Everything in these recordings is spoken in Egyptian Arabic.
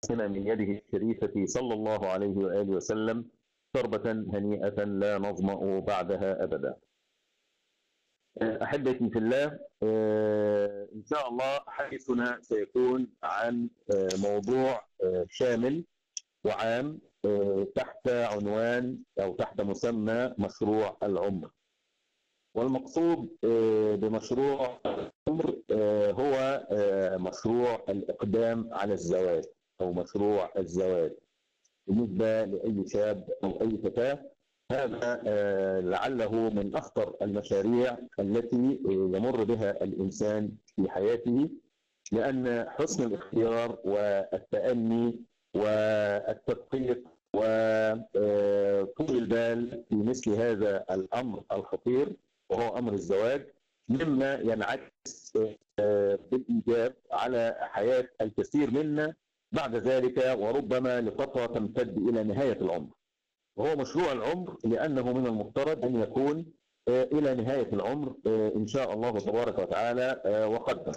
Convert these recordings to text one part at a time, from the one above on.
هنا من يده الشريفة صلى الله عليه وآله وسلم شربة هنيئة لا نظمأ بعدها أبدا أحبتي في الله إن شاء الله حديثنا سيكون عن موضوع شامل وعام تحت عنوان أو تحت مسمى مشروع العمر والمقصود بمشروع العمر هو مشروع الإقدام على الزواج أو مشروع الزواج بالنسبة لأي شاب أو أي فتاة هذا لعله من أخطر المشاريع التي يمر بها الإنسان في حياته لأن حسن الاختيار والتأني والتدقيق وطول البال في مثل هذا الأمر الخطير وهو أمر الزواج مما ينعكس بالإيجاب على حياة الكثير منا بعد ذلك وربما لفترة تمتد إلى نهاية العمر وهو مشروع العمر لأنه من المفترض أن يكون إلى نهاية العمر إن شاء الله تبارك وتعالى وقدر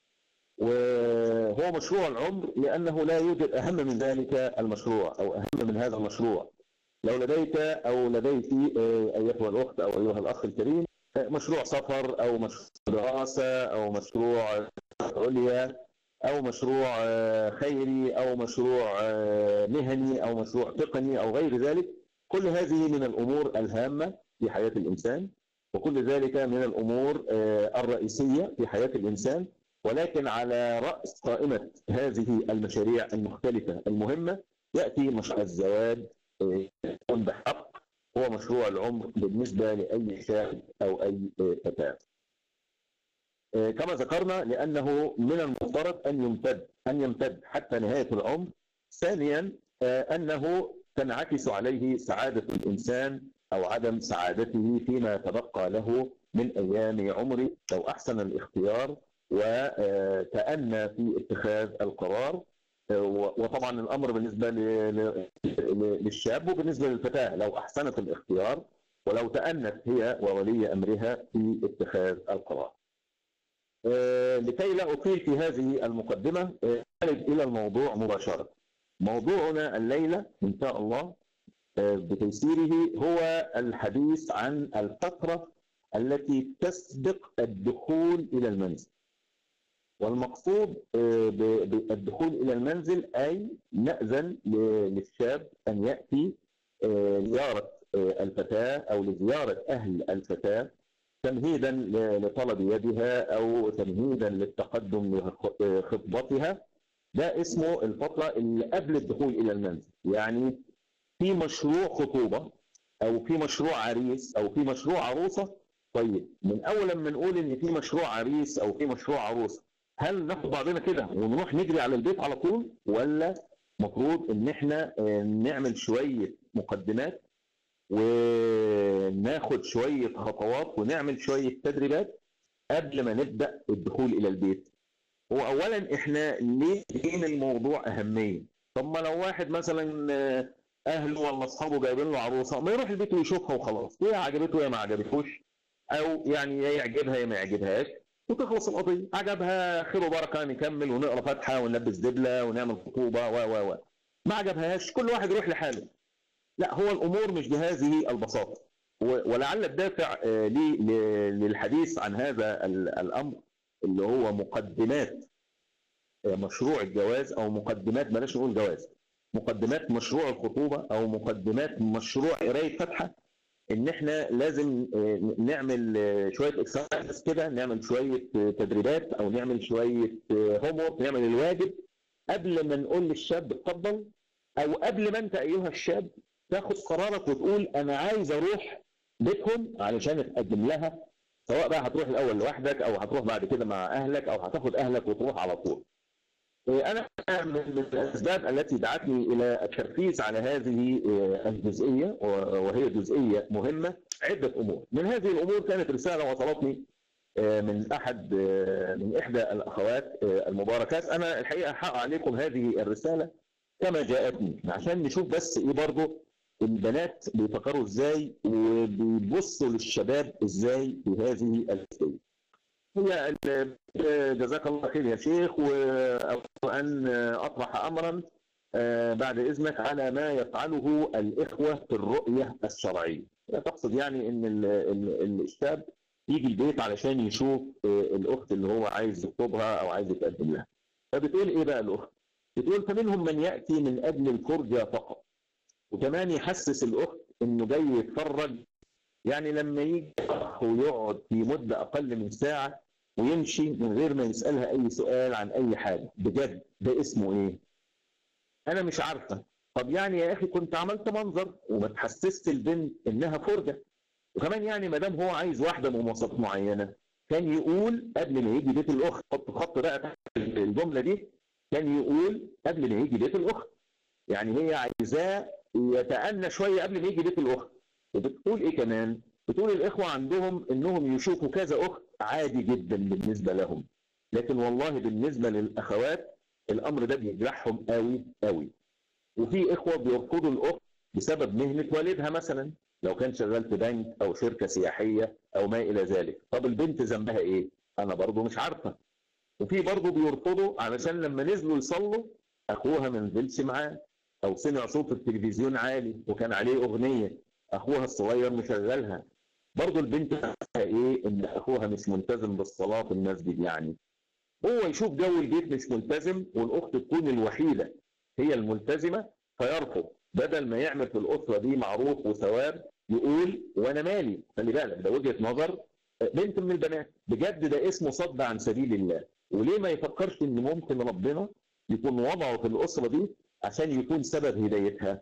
وهو مشروع العمر لأنه لا يوجد أهم من ذلك المشروع أو أهم من هذا المشروع لو لديك أو لديك أيتها الأخت أو أيها الأخ الكريم مشروع سفر أو مشروع دراسة أو مشروع عليا أو مشروع خيري أو مشروع مهني أو مشروع تقني أو غير ذلك كل هذه من الأمور الهامة في حياة الإنسان وكل ذلك من الأمور الرئيسية في حياة الإنسان ولكن على رأس قائمة هذه المشاريع المختلفة المهمة يأتي مشروع الزواج يكون بحق هو مشروع العمر بالنسبة لأي شاب أو أي فتاة كما ذكرنا لأنه من المفترض أن يمتد أن يمتد حتى نهاية العمر ثانيا أنه تنعكس عليه سعادة الإنسان أو عدم سعادته فيما تبقى له من أيام عمره لو أحسن الاختيار وتأنى في اتخاذ القرار وطبعا الأمر بالنسبة للشاب وبالنسبة للفتاة لو أحسنت الاختيار ولو تأنت هي وولي أمرها في اتخاذ القرار لكي لا أطيل في هذه المقدمة نرد إلى الموضوع مباشرة موضوعنا الليلة إن شاء الله بتيسيره هو الحديث عن الفترة التي تسبق الدخول إلى المنزل والمقصود بالدخول إلى المنزل أي نأذن للشاب أن يأتي زيارة الفتاة أو لزيارة أهل الفتاة تمهيدا لطلب يدها أو تمهيدا للتقدم لخطبتها ده اسمه الفترة اللي قبل الدخول إلى المنزل يعني في مشروع خطوبة أو في مشروع عريس أو في مشروع عروسة طيب من أول لما نقول إن في مشروع عريس أو في مشروع عروسة هل ناخد بعضنا كده ونروح نجري على البيت على طول ولا مفروض إن إحنا نعمل شوية مقدمات وناخد شوية خطوات ونعمل شوية تدريبات قبل ما نبدأ الدخول إلى البيت هو أولا إحنا ليه دين الموضوع أهمية طب ما لو واحد مثلا أهله ولا أصحابه جايبين له عروسة ما يروح البيت ويشوفها وخلاص يا عجبته يا ما عجبتهوش أو يعني يا يعجبها يا ما يعجبهاش وتخلص القضية عجبها خير وبركة نكمل ونقرا فاتحة ونلبس دبلة ونعمل خطوبة و و و ما عجبهاش كل واحد يروح لحاله لا هو الامور مش بهذه البساطه ولعل الدافع لي للحديث عن هذا الامر اللي هو مقدمات مشروع الجواز او مقدمات بلاش نقول جواز مقدمات مشروع الخطوبه او مقدمات مشروع قرايه فاتحه ان احنا لازم نعمل شويه اكسرسايز كده نعمل شويه تدريبات او نعمل شويه هوم ورك نعمل الواجب قبل ما نقول للشاب اتفضل او قبل ما انت ايها الشاب تاخد قرارك وتقول انا عايز اروح بيتهم علشان اتقدم لها سواء بقى هتروح الاول لوحدك او هتروح بعد كده مع اهلك او هتاخد اهلك وتروح على طول. انا من الاسباب التي دعتني الى التركيز على هذه الجزئيه وهي جزئيه مهمه عده امور، من هذه الامور كانت رساله وصلتني من احد من احدى الاخوات المباركات انا الحقيقه حق عليكم هذه الرساله كما جاءتني عشان نشوف بس ايه برضه البنات بيفكروا ازاي وبيبصوا للشباب ازاي في هذه الجزئيه. هي جزاك الله خير يا شيخ وان اطرح امرا آه، بعد اذنك على ما يفعله الاخوه في الرؤيه الشرعيه لا تقصد يعني ان ال- ال- الشاب يجي البيت علشان يشوف آه، الاخت اللي هو عايز يخطبها او عايز يتقدم لها فبتقول ايه بقى الاخت بتقول فمنهم من ياتي من اجل الفرجه فقط وكمان يحسس الاخت انه جاي يتفرج يعني لما يجي اخ ويقعد في مده اقل من ساعه ويمشي من غير ما يسالها اي سؤال عن اي حاجه بجد ده اسمه ايه انا مش عارفه طب يعني يا اخي كنت عملت منظر وما تحسست البنت انها فرجه وكمان يعني ما دام هو عايز واحده بمواصفات معينه كان يقول قبل ما يجي بيت الاخت حط خط بقى تحت الجمله دي كان يقول قبل ما يجي بيت الاخت يعني هي عايزاه يتأنى شويه قبل ما يجي بيت الاخت وبتقول ايه كمان بتقول الاخوه عندهم انهم يشوفوا كذا اخت عادي جدا بالنسبه لهم لكن والله بالنسبه للاخوات الامر ده بيجرحهم قوي قوي وفي اخوه بيرفضوا الاخت بسبب مهنه والدها مثلا لو كان شغال في بنك او شركه سياحيه او ما الى ذلك طب البنت ذنبها ايه انا برضو مش عارفه وفي برضو بيرفضوا علشان لما نزلوا يصلوا اخوها ما نزلش معاه او سمع صوت التلفزيون عالي وكان عليه اغنيه اخوها الصغير مشغلها برضو البنت ايه ان اخوها مش ملتزم بالصلاه في المسجد يعني هو يشوف جو البيت مش ملتزم والاخت تكون الوحيده هي الملتزمه فيرفض بدل ما يعمل في الاسره دي معروف وثواب يقول وانا مالي خلي بالك ده وجهه نظر بنت من البنات بجد ده اسمه صد عن سبيل الله وليه ما يفكرش ان ممكن ربنا يكون وضعه في الاسره دي عشان يكون سبب هدايتها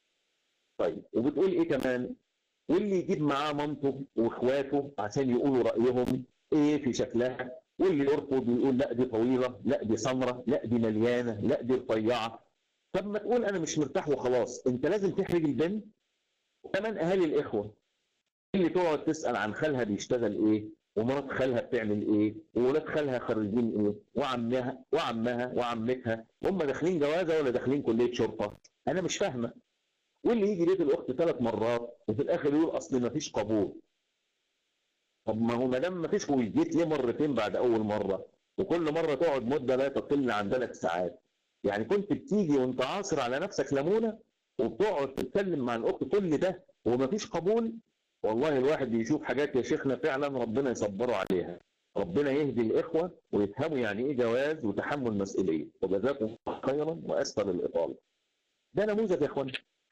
طيب وبتقول ايه كمان واللي يجيب معاه مامته واخواته عشان يقولوا رايهم ايه في شكلها واللي يرفض ويقول لا دي طويله لا دي سمراء لا دي مليانه لا دي رفيعه طب ما تقول انا مش مرتاح وخلاص انت لازم تحرج البنت وكمان اهالي الاخوه اللي تقعد تسال عن خالها بيشتغل ايه ومرات خالها بتعمل ايه وولاد خالها خريجين ايه وعمها وعمها وعمتها هم داخلين جوازه ولا داخلين كليه شرطه انا مش فاهمه واللي يجي بيت الاخت ثلاث مرات وفي الاخر يقول اصل ما فيش قبول طب ما هو ما دام ما فيش قبول جيت ليه مرتين بعد اول مره وكل مره تقعد مده لا تقل عن ثلاث ساعات يعني كنت بتيجي وانت عاصر على نفسك ليمونه وبتقعد تتكلم مع الاخت كل ده وما فيش قبول والله الواحد بيشوف حاجات يا شيخنا فعلا ربنا يصبره عليها ربنا يهدي الاخوه ويفهموا يعني ايه جواز وتحمل مسؤوليه وجزاكم الله خيرا واسفل الاطاله ده نموذج يا اخوان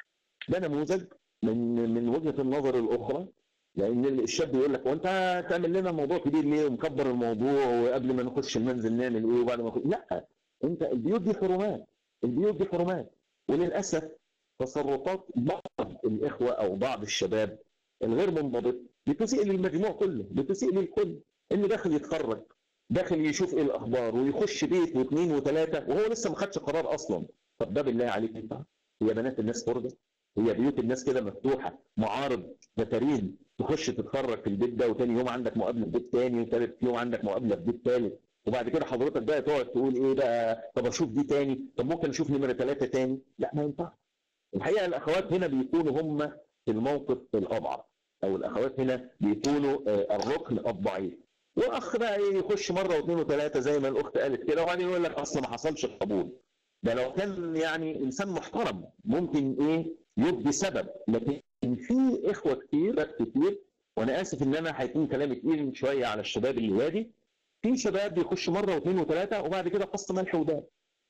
ده نموذج من من وجهه النظر الاخرى لان الشاب يقول لك وانت تعمل لنا موضوع كبير ليه ومكبر الموضوع وقبل ما نخش المنزل نعمل ايه وبعد ما نخش لا انت البيوت دي حرمات البيوت دي حرمات وللاسف تصرفات بعض الاخوه او بعض الشباب الغير منضبط بتسيء للمجموع كله بتسيء للكل اللي داخل يتخرج داخل يشوف ايه الاخبار ويخش بيت واثنين وثلاثه وهو لسه ما خدش قرار اصلا طب ده بالله عليك انت هي بنات الناس فرجه هي بيوت الناس كده مفتوحه معارض بتارين تخش تتفرج في البيت ده وتاني يوم عندك مقابله في بيت تاني وتالت يوم عندك مقابله في بيت تالت وبعد كده حضرتك بقى تقعد تقول ايه بقى طب اشوف دي تاني طب ممكن اشوف نمره ثلاثه تاني لا ما ينفعش الحقيقه الاخوات هنا بيكونوا هم في الموقف الاضعف او الاخوات هنا بيكونوا آه، الركن الضعيف واخ بقى إيه يخش مره واثنين وثلاثه زي ما الاخت قالت كده وبعدين يقول لك اصل ما حصلش قبول ده لو كان يعني انسان محترم ممكن ايه يبدي سبب لكن في اخوه كتير كتير وانا اسف ان انا هيكون كلامي تقيل شويه على الشباب اللي وادي في شباب بيخش مره واثنين وثلاثه وبعد كده قص ملح وداب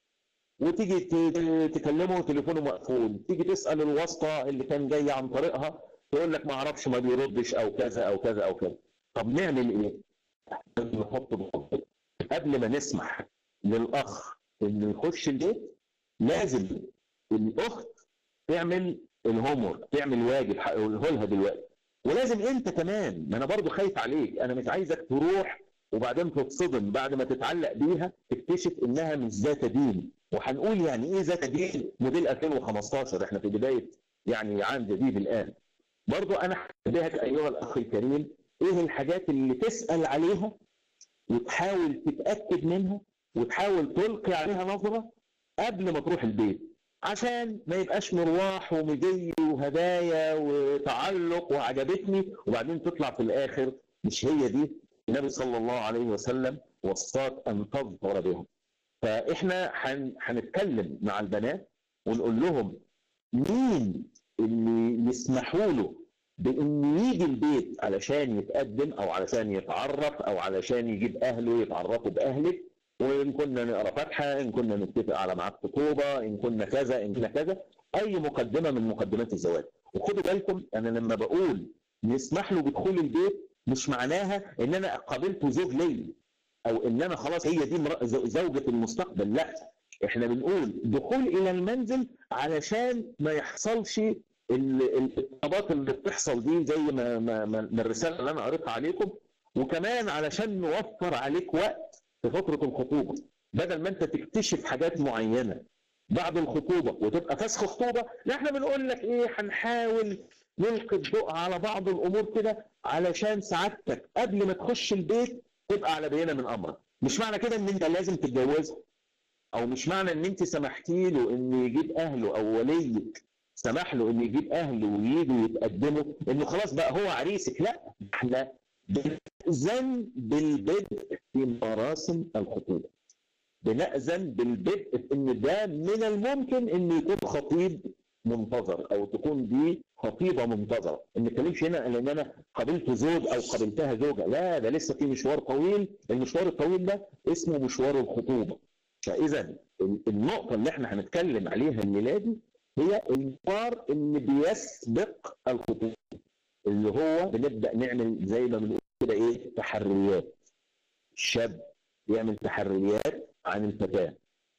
وتيجي ت- تكلمه تليفونه مقفول تيجي تسال الواسطه اللي كان جاي عن طريقها تقول لك ما اعرفش ما بيردش او كذا او كذا او كذا طب نعمل ايه؟ لازم نحط ضوابط. قبل ما نسمح للاخ انه يخش البيت لازم الاخت تعمل الهومورك تعمل واجب هقوله لها دلوقتي ولازم انت كمان ما انا برضو خايف عليك انا مش عايزك تروح وبعدين تتصدم بعد ما تتعلق بيها تكتشف انها مش ذات دين وهنقول يعني ايه ذات دين موديل 2015 احنا في بدايه يعني عام جديد الان برضو انا هنبهك ايها الاخ الكريم ايه الحاجات اللي تسال عليها وتحاول تتاكد منها وتحاول تلقي عليها نظره قبل ما تروح البيت عشان ما يبقاش مروح ومجي وهدايا وتعلق وعجبتني وبعدين تطلع في الاخر مش هي دي النبي صلى الله عليه وسلم وصاك ان تظفر بهم فاحنا هن- هنتكلم مع البنات ونقول لهم مين اللي يسمحوا له بان يجي البيت علشان يتقدم او علشان يتعرف او علشان يجيب اهله يتعرفوا باهلك وان كنا نقرا فاتحه ان كنا نتفق على ميعاد خطوبه ان كنا كذا ان كنا كذا اي مقدمه من مقدمات الزواج وخدوا بالكم انا لما بقول نسمح له بدخول البيت مش معناها ان انا قابلته زوج لي او ان انا خلاص هي دي زوجة المستقبل لا احنا بنقول دخول الى المنزل علشان ما يحصلش الاضطرابات اللي بتحصل دي زي ما, ما, ما الرساله اللي انا قريتها عليكم وكمان علشان نوفر عليك وقت في فتره الخطوبه بدل ما انت تكتشف حاجات معينه بعد الخطوبه وتبقى فسخ خطوبه لا احنا بنقول لك ايه هنحاول نلقي الضوء على بعض الامور كده علشان سعادتك قبل ما تخش البيت تبقى على بينه من امرك مش معنى كده ان انت لازم تتجوزه او مش معنى ان انت سمحتي له ان يجيب اهله او وليك سمح له ان يجيب اهله وييجوا يتقدموا انه خلاص بقى هو عريسك لا احنا بنأذن بالبدء في مراسم الخطوبه بنأذن بالبدء في ان ده من الممكن انه يكون خطيب منتظر او تكون دي خطيبه منتظره ما نتكلمش هنا لان انا قابلت زوج او قابلتها زوجه لا ده لسه في مشوار طويل المشوار الطويل ده اسمه مشوار الخطوبه فاذا النقطه اللي احنا هنتكلم عليها الليله دي هي المشوار اللي بيسبق الخطوبه اللي هو بنبدا نعمل زي ما بنقول كده ايه تحريات الشاب يعمل تحريات عن الفتاه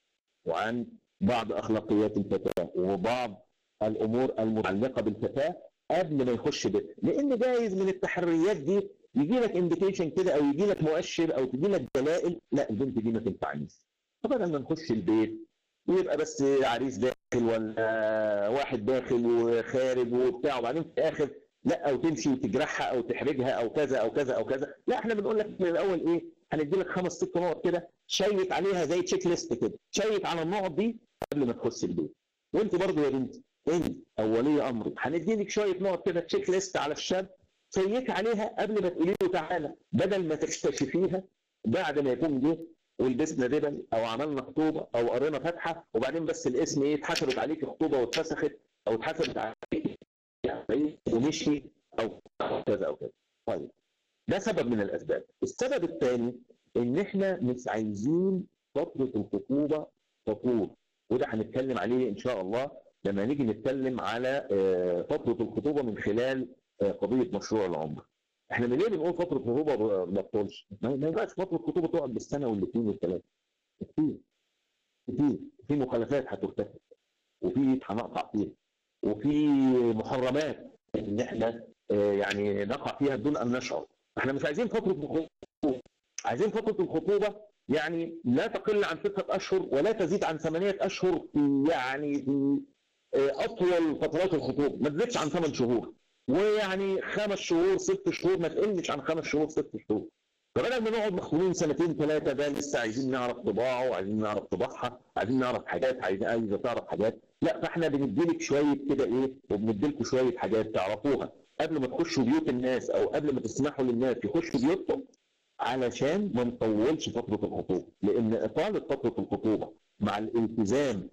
وعن بعض اخلاقيات الفتاه وبعض الامور المتعلقه بالفتاه قبل ما يخش بيت لان جايز من التحريات دي يجي لك انديكيشن كده او يجي لك مؤشر او تجي لك دلائل لا البنت دي ما تنفعنيش فبدل ما نخش البيت ويبقى بس عريس داخل ولا واحد داخل وخارج وبتاع وبعدين في الاخر لا او تمشي وتجرحها او تحرجها او كذا او كذا او كذا لا احنا بنقول لك من الاول ايه هندي لك خمس ست نقط كده شيك عليها زي تشيك ليست كده شيك على النقط دي قبل ما تخش البيت وانت برضه يا بنتي انت او ولي امرك هندي لك شويه نقط كده تشيك ليست على الشاب شيك عليها قبل ما تقولي له تعالى بدل ما تكتشفيها بعد ما يكون جه ولبسنا ربن او عملنا خطوبه او قرينا فاتحه وبعدين بس الاسم ايه اتحسبت عليك خطوبه واتفسخت او اتحسبت عليك ومشي او كذا او كذا طيب ده سبب من الاسباب السبب الثاني ان احنا مش عايزين فتره الخطوبه تطول وده هنتكلم عليه ان شاء الله لما نيجي نتكلم على فتره الخطوبه من خلال قضيه مشروع العمر احنا ليه بنقول فتره خطوبه ما تطولش؟ ما ينفعش فتره خطوبه تقعد بالسنه والاثنين والثلاثه كتير كتير في مخالفات هترتكب وفي هنقطع فيها وفي محرمات ان احنا يعني نقع فيها بدون ان نشعر احنا مش عايزين فتره الخطوبه عايزين فتره الخطوبه يعني لا تقل عن ستة اشهر ولا تزيد عن ثمانية اشهر في يعني في اطول فترات الخطوبه ما تزيدش عن ثمان شهور ويعني خمس شهور ست شهور ما تقلش عن خمس شهور ست شهور فبدل ما نقعد مخطوبين سنتين ثلاثه ده لسه عايزين نعرف طباعه وعايزين نعرف طباعها عايزين نعرف حاجات عايزين عايزه تعرف حاجات لا فاحنا بنديلك شويه كده ايه وبنديلكم شويه حاجات تعرفوها قبل ما تخشوا بيوت الناس او قبل ما تسمحوا للناس يخشوا بيوتهم علشان ما نطولش فتره الخطوبه لان اطاله فتره الخطوبه مع الالتزام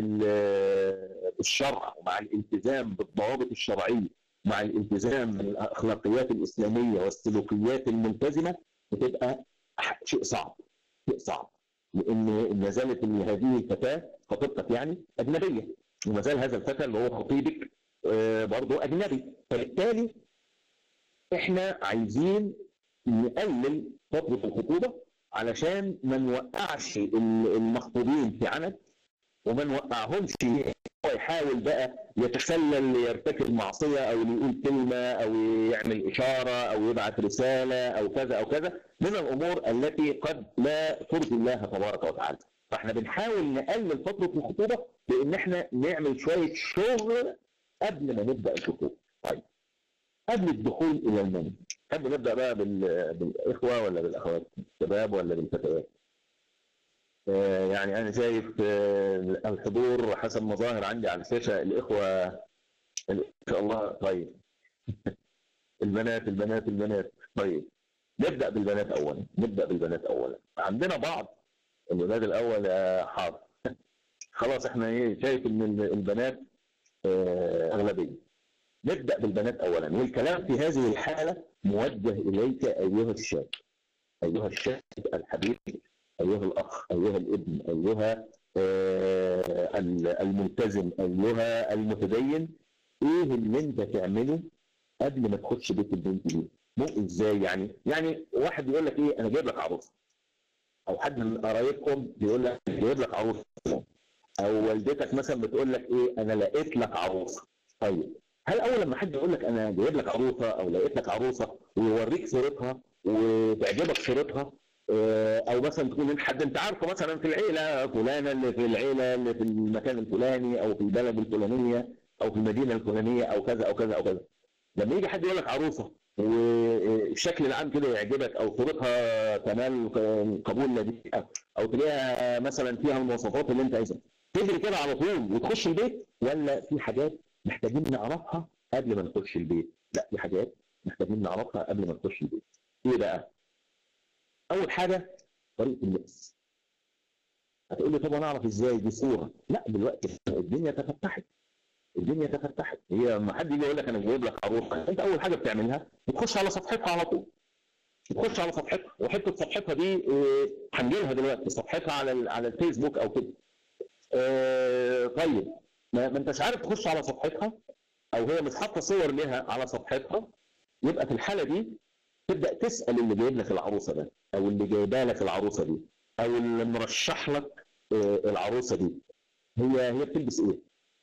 بالشرع ومع الالتزام بالضوابط الشرعيه مع الالتزام بالاخلاقيات الاسلاميه والسلوكيات الملتزمه بتبقى شيء صعب شيء صعب لان ما زالت هذه الفتاه خطيبتك يعني اجنبيه وما زال هذا الفتى اللي هو خطيبك برضه اجنبي فبالتالي احنا عايزين نقلل فتره الخطوبه علشان ما نوقعش المخطوبين في عنت وما نوقعهمش هو يحاول بقى يتسلل ليرتكب معصيه او يقول كلمه او يعمل اشاره او يبعث رساله او كذا او كذا من الامور التي قد لا ترضي الله تبارك وتعالى. فاحنا بنحاول نقلل فتره الخطوبه بان احنا نعمل شويه شغل قبل ما نبدا الخطوبه. طيب قبل الدخول الى المنزل تحب نبدا بقى بالاخوه ولا بالاخوات؟ الشباب ولا بالفتيات؟ يعني انا شايف الحضور حسب مظاهر عندي على الشاشه الاخوه ان شاء الله طيب البنات البنات البنات طيب نبدا بالبنات اولا نبدا بالبنات اولا عندنا بعض الولاد الاول يا حاضر خلاص احنا ايه شايف ان ال- البنات آه، اغلبيه نبدا بالبنات اولا والكلام في هذه الحاله موجه اليك ايها الشاب ايها الشاب الحبيب ايها الاخ ايها الابن ايها آه، ال- الملتزم ايها المتدين ايه اللي انت تعمله قبل ما تخش بيت البنت دي مو ازاي يعني يعني واحد يقول لك ايه انا جايب لك عروسه او حد من قرايبكم بيقول لك جايب لك عروسه او والدتك مثلا بتقول لك ايه انا لقيت لك عروسه طيب هل اول لما حد يقول لك انا جايب لك عروسه او لقيت لك عروسه ويوريك صورتها وتعجبك صورتها آه، او مثلا تكون انت حد انت عارفه مثلا في العيله فلانه اللي في العيله اللي في المكان الفلاني او في البلد الفلانيه او في المدينه الفلانيه او كذا او كذا او كذا لما يجي حد يقول لك عروسه والشكل العام كده يعجبك او صورتها تنال قبول لديك او أو تلاقيها مثلا فيها المواصفات اللي انت عايزها تجري كده على طول وتخش البيت ولا في حاجات محتاجين نعرفها قبل ما نخش البيت لا في حاجات محتاجين نعرفها قبل ما نخش البيت ايه بقى اول حاجه طريقه اللبس هتقول لي طب انا اعرف ازاي دي صوره لا دلوقتي الدنيا تفتحت الدنيا تفتحت هي لما حد يجي يقول لك انا جايب لك عروسه انت اول حاجه بتعملها بتخش على صفحتها على طول بتخش على صفحتها وحته صفحتها دي آه، هنجي لها دلوقتي صفحتها على ال- على الفيسبوك او كده آه، طيب ما ما انتش عارف تخش على صفحتها او هي مش حاطه صور لها على صفحتها يبقى في الحاله دي تبدا تسال اللي جايب لك العروسه ده او اللي جايبه لك العروسه دي او اللي مرشح لك آه، العروسه دي هي هي بتلبس ايه؟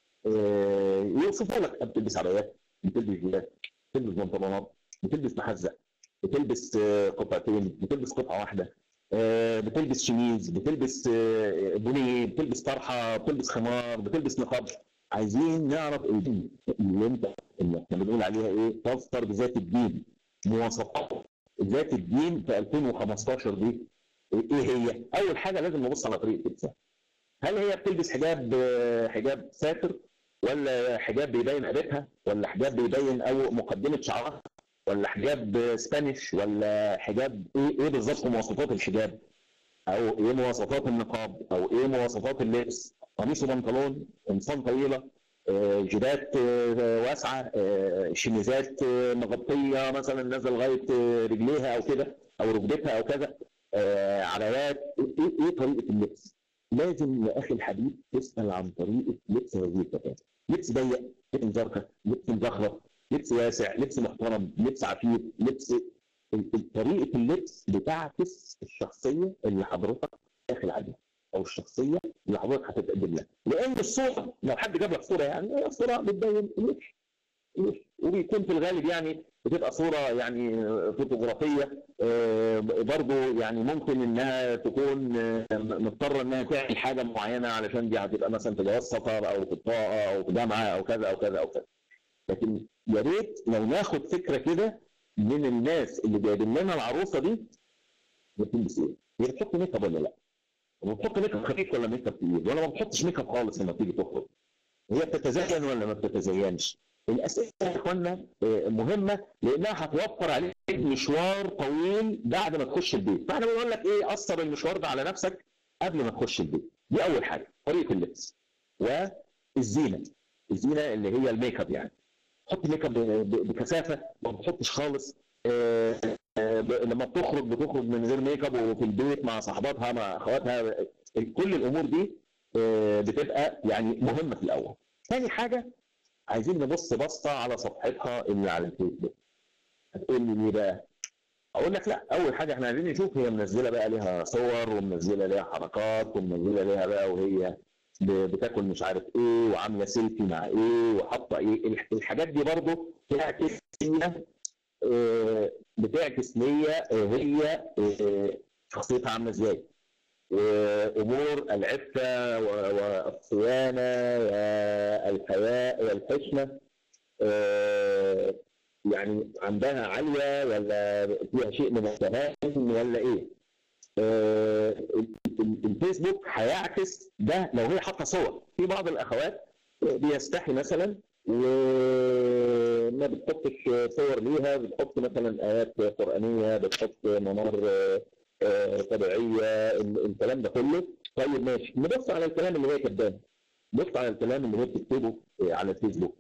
آه، يوصفها لك بتلبس عبايات بتلبس جيبات بتلبس بنطلونات بتلبس محزق بتلبس آه، قطعتين بتلبس قطعه واحده آه، بتلبس شميز بتلبس آه، بنيه بتلبس طرحه بتلبس خمار بتلبس نقاب عايزين نعرف الدين اللي انت اللي احنا بنقول عليها ايه تظفر بذات الدين مواصفات ذات الدين في 2015 دي ايه هي؟ اول حاجه لازم نبص على طريقه لبسها هل هي بتلبس حجاب آه، حجاب ساتر ولا حجاب بيبين قريتها ولا حجاب بيبين او مقدمه شعرها ولا حجاب سبانيش ولا حجاب ايه ايه بالظبط مواصفات الحجاب او ايه مواصفات النقاب او ايه مواصفات اللبس قميص وبنطلون قمصان طويله آه، جيبات آه، واسعه آه، شميزات آه، مغطيه مثلا نازله لغايه آه، رجليها او كده او ركبتها او كذا آه، عبايات ايه ايه طريقه اللبس لازم يا اخي الحبيب تسال عن طريقه لبس هذه الفتاه لبس ضيق لبس مزركه لبس مزخرف لبس واسع لبس محترم لبس عفيف لبس ال- ال- طريقه اللبس بتعكس الشخصيه اللي حضرتك داخل عليها او الشخصيه اللي حضرتك هتتقدم لها لان الصوره لو حد جاب لك صوره يعني هي الصوره بتبين الوش الوش وبيكون في الغالب يعني بتبقى صوره يعني فوتوغرافيه آه، برضو يعني ممكن انها تكون آه، مضطره انها تعمل حاجه معينه علشان دي هتبقى مثلا في جواز سفر او في بطاقه او في جامعه او كذا او كذا او كذا لكن يا ريت لو ناخد فكره كده من الناس اللي جايبين لنا العروسه دي هي بتلبس ايه؟ هي بتحط ميك اب ولا لا؟ وبتحط ميك اب خفيف ولا ميك اب تقيل؟ ولا ما بتحطش ميك اب خالص لما تيجي تخرج؟ هي بتتزين ولا ما بتتزينش؟ الاسئله يا اخوانا آه، مهمه لانها هتوفر عليك مشوار طويل بعد ما تخش البيت، فاحنا بنقول لك ايه قصر المشوار ده على نفسك قبل ما تخش البيت، دي اول حاجه طريقه اللبس والزينه الزينه اللي هي الميك اب يعني حط ميك اب ب- ب- بكثافه ما بتحطش خالص آه، آه، ب- لما بتخرج بتخرج من غير ميك اب وفي البيت مع صاحباتها مع اخواتها كل الامور دي آه، بتبقى يعني مهمه في الاول. ثاني حاجه عايزين نبص بصه على صفحتها اللي على الفيسبوك. هتقول لي ليه بقى؟ اقول لك لا اول حاجه احنا عايزين نشوف هي منزله بقى ليها صور ومنزله ليها حركات ومنزله ليها بقى وهي ب- بتاكل مش عارف ايه وعامله سيلفي مع ايه وحاطه ايه الح- الحاجات دي برضو بتعكس نية آه، بتعكس نية آه، هي آه، شخصيتها عامله ازاي وامور العفه و- والصيانه والحياء والحشمه آه، يعني عندها عاليه ولا فيها شيء من التهاون ولا ايه؟ آه، ال- ال- الفيسبوك هيعكس ده لو هي حاطه صور في بعض الاخوات بيستحي مثلا وما بتحطش صور ليها بتحط مثلا ايات قرانيه بتحط منار آه، آه، طبيعيه ال- الكلام ده كله طيب ماشي نبص على الكلام اللي هي كاتباه بص على الكلام اللي هي بتكتبه على الفيسبوك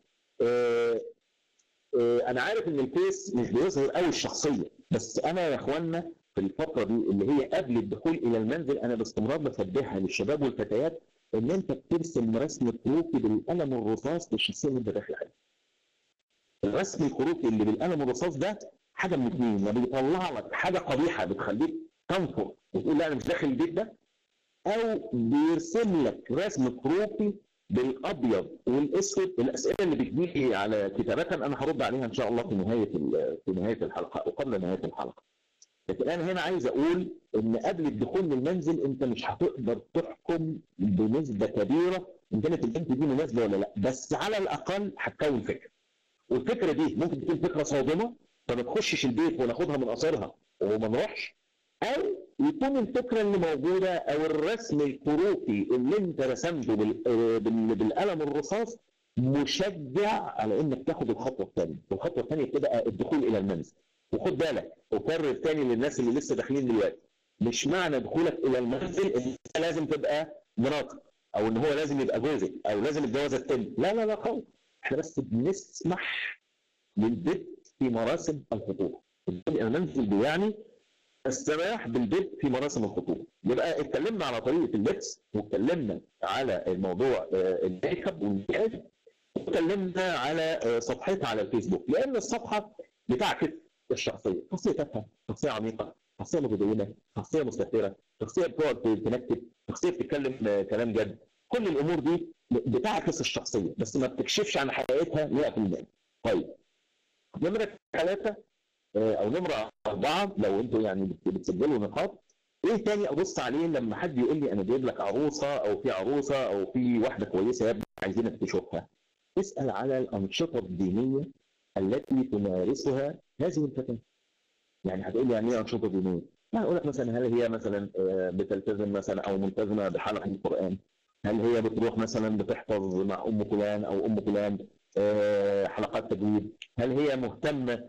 انا عارف ان الفيس مش بيظهر قوي الشخصيه بس انا يا اخوانا في الفتره دي اللي هي قبل الدخول الى المنزل انا باستمرار بفديها للشباب والفتيات ان انت بترسم رسم كروكي بالقلم الرصاص للشخصيه اللي انت داخل عليها. الرسم الكروكي اللي بالقلم الرصاص ده حاجه من اثنين يا بيطلع لك حاجه قبيحه بتخليك تنفر وتقول لا انا مش داخل البيت ده او بيرسم لك رسم كروكي بالابيض والاسود الاسئله اللي بتجيلي على كتابه انا هرد عليها ان شاء الله في نهايه في نهايه الحلقه وقبل نهايه الحلقه. لكن انا هنا عايز اقول ان قبل الدخول للمنزل انت مش هتقدر تحكم بنسبه كبيره ان كانت البنت دي مناسبه ولا لا بس على الاقل هتكون فكره. والفكره دي ممكن تكون فكره صادمه فما تخشش البيت وناخدها من قصرها وما نروحش او يكون الفكره اللي موجوده او الرسم الكروكي اللي انت رسمته بالقلم الرصاص مشجع على انك تاخد الخطوه الثانيه، والخطوه الثانيه بتبقى الدخول الى المنزل. وخد بالك اكرر تاني للناس اللي لسه داخلين دلوقتي مش معنى دخولك الى المنزل ان انت لازم تبقى مراتك او ان هو لازم يبقى جوزك او لازم الجواز التاني لا لا لا خالص احنا بس بنسمح للبدء في مراسم الخطوبه المنزل بيعني السماح بالبدء في مراسم الخطوبه يبقى اتكلمنا على طريقه اللبس واتكلمنا على الموضوع الميك اب والمكياج واتكلمنا على صفحتها على الفيسبوك لان الصفحه بتعكس الشخصيه شخصيه تافهه شخصيه عميقه شخصيه متدينه شخصيه مستثيره شخصيه بتقعد تنكت شخصيه بتتكلم كلام جد كل الامور دي بتعكس الشخصيه بس ما بتكشفش عن حقيقتها 100% طيب نمره ثلاثه او نمره اربعه لو انتوا يعني بتسجلوا نقاط ايه تاني ابص عليه لما حد يقول لي انا جايب لك عروسه او في عروسه او في واحده كويسه يا ابني عايزينك تشوفها اسال على الانشطه الدينيه التي تمارسها هذه الفتاه يعني هتقول لي يعني ايه انشطه دينيه؟ يعني اقول لك مثلا هل هي مثلا بتلتزم مثلا او ملتزمه بحلقه القران؟ هل هي بتروح مثلا بتحفظ مع ام فلان او ام فلان حلقات تجويد؟ هل هي مهتمه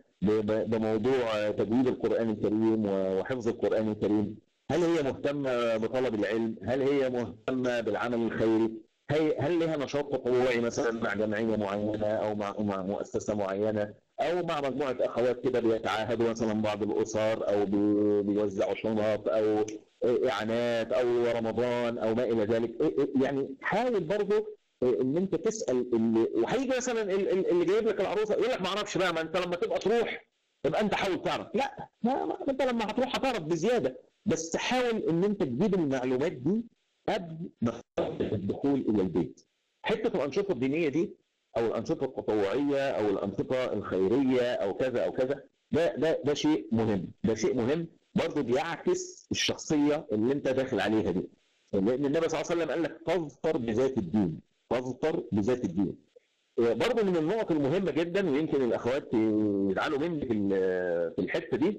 بموضوع تجويد القران الكريم وحفظ القران الكريم؟ هل هي مهتمه بطلب العلم؟ هل هي مهتمه بالعمل الخيري؟ هل لها نشاط تطوعي مثلا مع جمعيه معينه او مع مع مؤسسه معينه او مع مجموعه اخوات كده بيتعاهدوا مثلا بعض الاسر او بيوزعوا شنط او اعانات او رمضان او ما الى ذلك يعني حاول برضه ان انت تسال اللي وهيجي مثلا اللي جايب لك العروسه يقول لك ما اعرفش بقى ما انت لما تبقى تروح يبقى انت حاول تعرف لا ما انت لما هتروح هتعرف بزياده بس حاول ان انت تجيب المعلومات دي قبل ما الدخول الى البيت. حته الانشطه الدينيه دي او الانشطه التطوعيه او الانشطه الخيريه او كذا او كذا ده ده ده شيء مهم، ده شيء مهم برضه بيعكس الشخصيه اللي انت داخل عليها دي. لان النبي صلى الله عليه وسلم قال لك فاظفر بذات الدين، فاظفر بذات الدين. برضه من النقط المهمه جدا ويمكن الاخوات يزعلوا مني في في الحته دي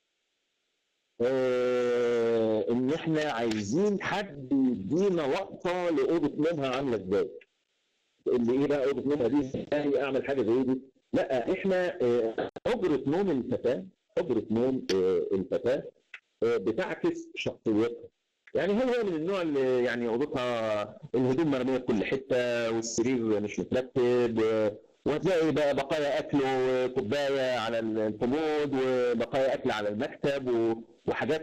آه ان احنا عايزين حد يدينا لقطه لاوضه نومها عامله ازاي. اللي ايه بقى اوضه نومها دي ازاي اعمل حاجه زي دي؟ لا احنا حجره آه نوم الفتاه حجره نوم آه الفتاه بتعكس شخصيتها. يعني هل هي من النوع اللي يعني اوضتها الهدوم مرميه في كل حته والسرير مش مترتب وهتلاقي بقى بقايا اكل وكوبايه على الكومود وبقايا اكل على المكتب وحاجات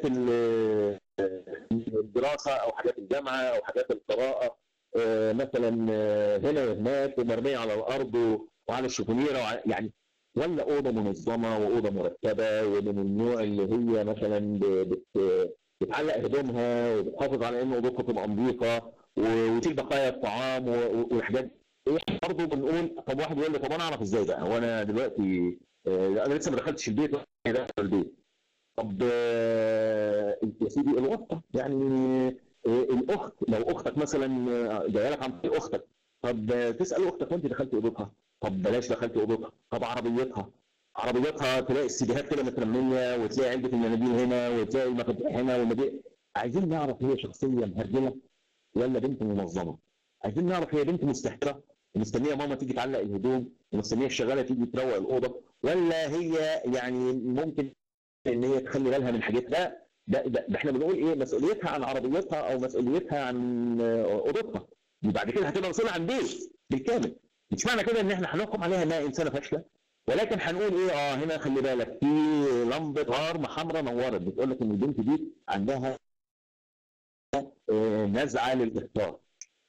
الدراسه او حاجات الجامعه او حاجات القراءه مثلا هنا وهناك ومرميه على الارض وعلى الشفونيره يعني ولا اوضه منظمه واوضه مرتبه ومن النوع اللي هي مثلا بتعلق هدومها وبتحافظ على ان اوضتها تبقى نظيفه وتشيل بقايا الطعام والحاجات احنا برضه بنقول طب واحد يقول لي طب انا اعرف ازاي بقى هو انا دلوقتي آه انا لسه ما دخلتش البيت داخل البيت طب آه يا سيدي الواسطه يعني آه الاخت لو اختك مثلا جايه لك عن طريق اختك طب تسال اختك وانت دخلت اوضتها طب بلاش دخلت اوضتها طب عربيتها عربيتها تلاقي السيديهات كده مترميه وتلاقي علبه المناديل هنا وتلاقي المفاتيح هنا والمدير عايزين نعرف هي شخصيه مهرجله ولا بنت منظمه عايزين نعرف هي بنت مستهتره ومستنيه ماما تيجي تعلق الهدوم ومستنيه الشغاله تيجي تروق الاوضه ولا هي يعني ممكن ان هي تخلي بالها من حاجات لا ده, ده, ده احنا بنقول ايه مسؤوليتها عن عربيتها او مسؤوليتها عن اوضتها وبعد كده هتبقى مسؤوله عن بيت بالكامل مش معنى كده ان احنا هنحكم عليها انها انسانه فاشله ولكن هنقول ايه اه هنا خلي بالك في لمبه غار حمراء نورت بتقول لك ان البنت دي عندها آه، نزعه للاختار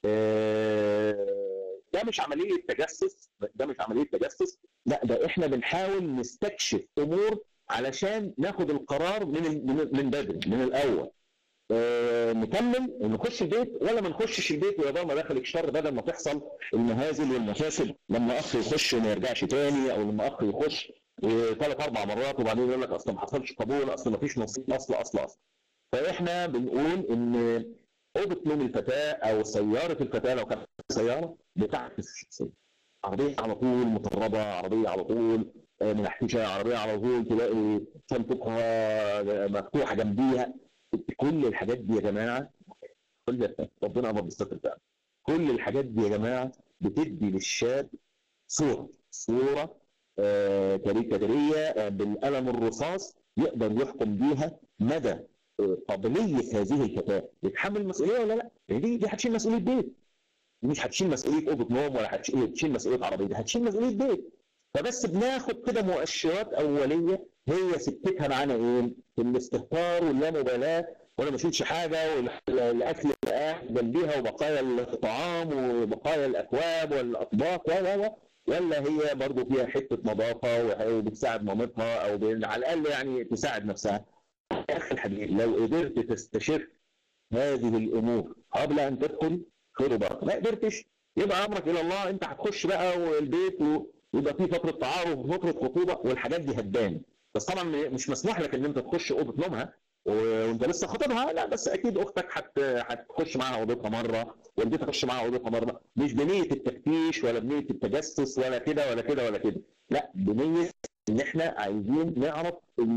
آه، ده مش عمليه تجسس ده مش عمليه تجسس لا ده احنا بنحاول نستكشف امور علشان ناخد القرار من من بدري من الاول آه، نكمل نخش البيت ولا ما نخشش البيت ويا ما دخل الشر بدل ما تحصل المهازل والمفاسد لما اخ يخش وما يرجعش تاني او لما اخ يخش ثلاث اربع مرات وبعدين يقول لك اصل ما حصلش قبول اصل ما فيش نصيب اصل اصل اصل فاحنا بنقول ان اوضه نوم الفتاه او سياره الفتاه لو كانت سياره بتعكس الشخصيه عربيه على طول مطربه عربيه على طول آه، منحشه عربيه على طول تلاقي شنطتها مفتوحه جنبيها كل الحاجات دي يا جماعه كل ربنا امر بالستر بتاعنا كل الحاجات دي يا جماعه بتدي للشاب صوره صوره آه كاريكاتيريه آه بالقلم الرصاص يقدر يحكم بيها مدى آه قابليه هذه الفتاه يتحمل المسؤوليه ولا لا؟ يعني دي دي هتشيل مسؤوليه بيت مش هتشيل مسؤوليه اوضه نوم ولا هتشيل مسؤوليه عربيه دي هتشيل مسؤوليه بيت فبس بناخد كده مؤشرات اوليه هي سكتها معانا ايه؟ في الاستهتار واللامبالاه وانا ما اشيلش حاجه والاكل قاعد جنبيها وبقايا الطعام وبقايا الاكواب والاطباق ولا ولا هي برضه فيها حته نظافه وبتساعد مامتها او على الاقل يعني تساعد نفسها. يا اخي الحبيب لو قدرت تستشف هذه الامور قبل ان تدخل خير وبركه، ما قدرتش يبقى امرك الى الله انت هتخش بقى والبيت ويبقى في فتره تعارف وفتره خطوبه والحاجات دي هتبان بس طبعا مش مسموح لك ان انت تخش اوضه نومها وانت لسه خاطبها لا بس اكيد اختك هت هتخش معاها اوضتها مره والدتها تخش معاها اوضتها مره مش بنيه التفتيش ولا بنيه التجسس ولا كده ولا كده ولا كده لا بنيه ان احنا عايزين نعرف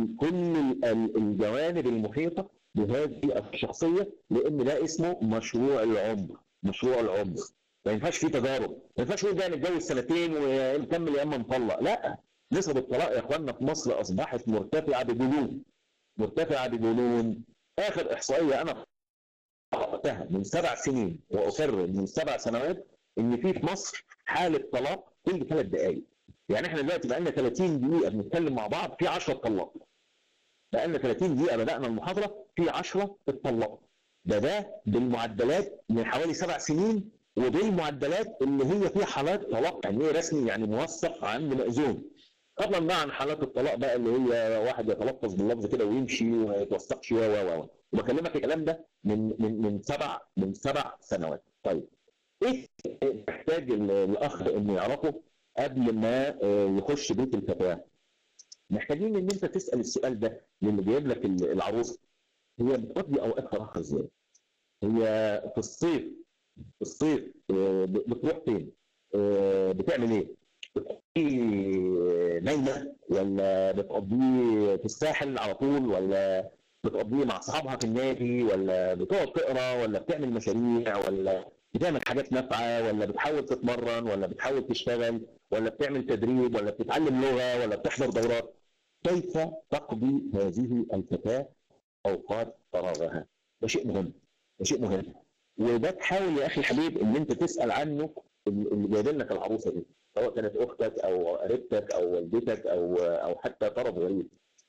كل الجوانب المحيطه بهذه الشخصيه لان ده اسمه مشروع العمر مشروع العمر ما ينفعش فيه تجارب ما ينفعش نقول بقى نتجوز سنتين ونكمل يا اما نطلق لا نسب الطلاق يا اخواننا في مصر اصبحت مرتفعه بجنون مرتفعه بجنون اخر احصائيه انا قراتها من سبع سنين واكرر من سبع سنوات ان في في مصر حاله طلاق كل ثلاث دقائق يعني احنا دلوقتي بقى لنا 30 دقيقه بنتكلم مع بعض في 10 طلاق بقى لنا 30 دقيقه بدانا المحاضره في 10 اتطلقوا ده ده بالمعدلات من حوالي سبع سنين وبالمعدلات اللي هي فيها حالات طلاق يعني ايه رسمي يعني موثق عند مأذون فضلا بقى عن حالات الطلاق بقى اللي هي واحد يتلفظ باللفظ كده ويمشي وما يتوثقش و و و وبكلمك الكلام ده من من من سبع من سبع سنوات طيب ايه محتاج الاخ انه يعرفه قبل ما يخش بيت الفتاه محتاجين ان انت تسال السؤال ده للي جايب لك العروسه هي بتقضي اوقات فراغها ازاي؟ هي في الصيف في الصيف بتروح فين؟ بتعمل ايه؟ بتقضيه نايمه ولا بتقضيه في الساحل على طول ولا بتقضيه مع اصحابها في النادي ولا بتقعد تقرا ولا بتعمل مشاريع ولا بتعمل حاجات نافعه ولا بتحاول تتمرن ولا بتحاول تشتغل ولا بتعمل تدريب ولا بتتعلم لغه ولا بتحضر دورات كيف تقضي هذه الفتاه اوقات فراغها ده شيء مهم ده شيء مهم وده تحاول يا اخي الحبيب ان انت تسال عنه اللي جايبين لك العروسه دي سواء كانت اختك او قريبتك او والدتك او او حتى طرف غريب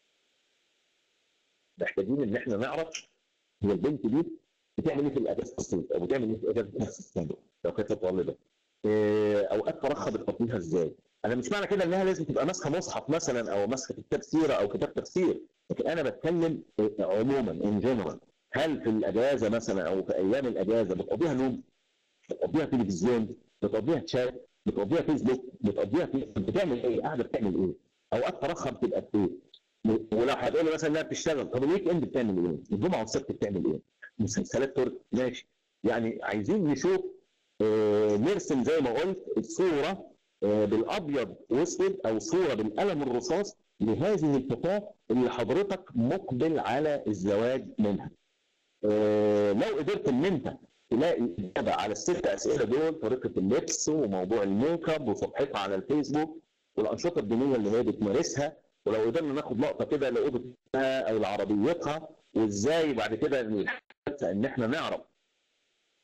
محتاجين ان احنا نعرف هي البنت دي بتعمل ايه في الاجازه الصيف او بتعمل ايه في اجازه نص السنه لو كانت طالبه اوقات فراغها بتقضيها ازاي انا مش معنى كده انها لازم تبقى ماسكه مصحف مثلا او ماسكه كتاب سيره او كتاب تفسير لكن انا بتكلم عموما ان جنرال هل في الاجازه مثلا او في ايام الاجازه بتقضيها نوم بتقضيها تلفزيون بتقضيها شات بتقضيها فيسبوك بتقضيها في بتعمل ايه قاعده بتعمل ايه اوقات فراغها بتبقى في ايه ولو هتقول مثلا انها بتشتغل طب الويك اند بتعمل ايه الجمعه والسبت بتعمل ايه مسلسلات ترك ماشي يعني عايزين نشوف آه نرسم زي ما قلت الصوره آه بالابيض واسود او صوره بالقلم الرصاص لهذه الفتاه اللي حضرتك مقبل على الزواج منها آه لو قدرت ان انت تلاقي اجابه على الست اسئله دول طريقه اللبس وموضوع الميك اب وصفحتها على الفيسبوك والانشطه الدينيه اللي هي بتمارسها ولو قدرنا ناخد لقطه كده لاوضتها او لعربيتها وازاي بعد كده ان احنا نعرف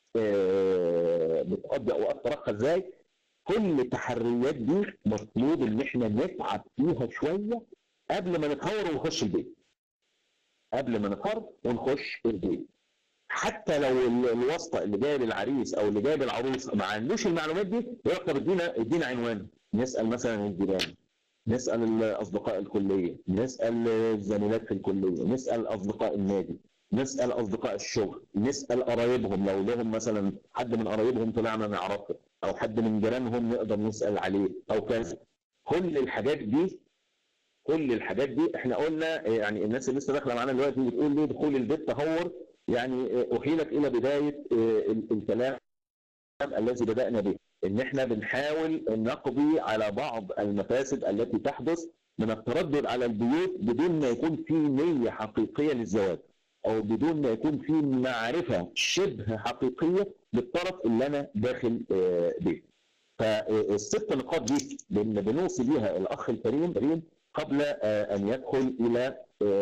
آه، بتقضي اوقات فراغها ازاي كل التحريات دي مطلوب ان احنا نتعب فيها شويه قبل ما نتهور ونخش البيت قبل ما نتهور ونخش البيت حتى لو ال- الواسطه اللي جايب العريس او اللي جايب العروس ما عندوش المعلومات دي يقول طب ادينا ادينا عنوان نسال مثلا الجيران نسال الاصدقاء الكليه نسال الزميلات في الكليه نسال اصدقاء النادي نسال اصدقاء الشغل نسال قرايبهم لو لهم مثلا حد من قرايبهم طلعنا نعرفه او حد من جيرانهم نقدر نسال عليه او كذا كل الحاجات دي كل الحاجات دي احنا قلنا يعني الناس اللي لسه داخله معانا دلوقتي بتقول لي دخول البيت تهور يعني احيلك الى بدايه ال- الكلام الذي بدانا به ان احنا بنحاول نقضي على بعض المفاسد التي تحدث من التردد على البيوت بدون ما يكون في نيه حقيقيه للزواج او بدون ما يكون في معرفه شبه حقيقيه للطرف اللي انا داخل آه، بيه. فالست نقاط دي بن- بنوصي بيها الاخ الكريم كريم قبل آه، ان يدخل الى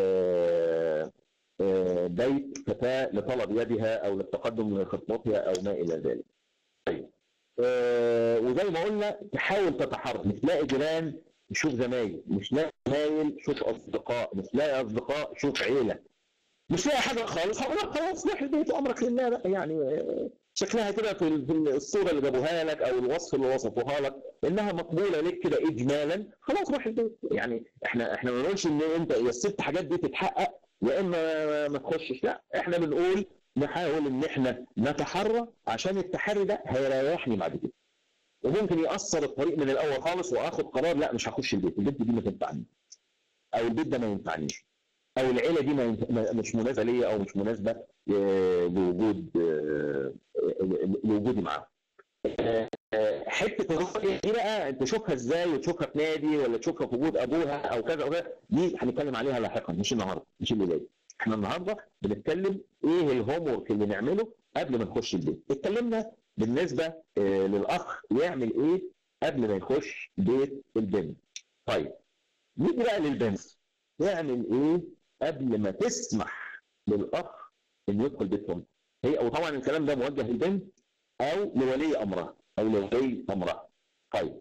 آه، آه، بيت فتاه لطلب يدها او للتقدم لخطبتها او ما الى ذلك. طيب آه، وزي ما قلنا تحاول تتحرك مش لاقي جيران شوف زمايل مش لاقي زمايل شوف اصدقاء مش لاقي اصدقاء شوف عيله مش لاقي حاجه خالص هقول لك خلاص روح البيت امرك لله بقى يعني آه، شكلها كده في ال- في الصوره اللي جابوها لك او الوصف اللي وصفوها لك انها مقبوله لك كده اجمالا خلاص روح البيت يعني احنا احنا ما بنقولش ان انت يا الست حاجات دي تتحقق يا اما ما تخشش لا احنا بنقول نحاول ان احنا نتحرى عشان التحري ده هيريحني بعد كده وممكن ياثر الطريق من الاول خالص واخد قرار لا مش هخش البيت البيت دي ما تنفعنيش او البيت ده ما ينفعنيش او العيله دي ما ينف... ما- مش مناسبه ليا او مش مناسبه آه، لوجود آه، آه، لوجودي معاهم آه، آه، حته الرؤيه دي بقى تشوفها ازاي وتشوفها في نادي ولا تشوفها في وجود ابوها او كذا او كذا دي هنتكلم عليها لاحقا مش النهارده مش اللي جاي احنا النهارده بنتكلم ايه الهوم ورك اللي نعمله قبل ما نخش البيت اتكلمنا بالنسبه آه، للاخ يعمل ايه قبل ما يخش بيت البنت طيب نيجي بقى للبنت تعمل ايه قبل ما تسمح للاخ انه يدخل بيتهم هي وطبعا الكلام ده موجه للبنت او لولي امرها او لولي امرها طيب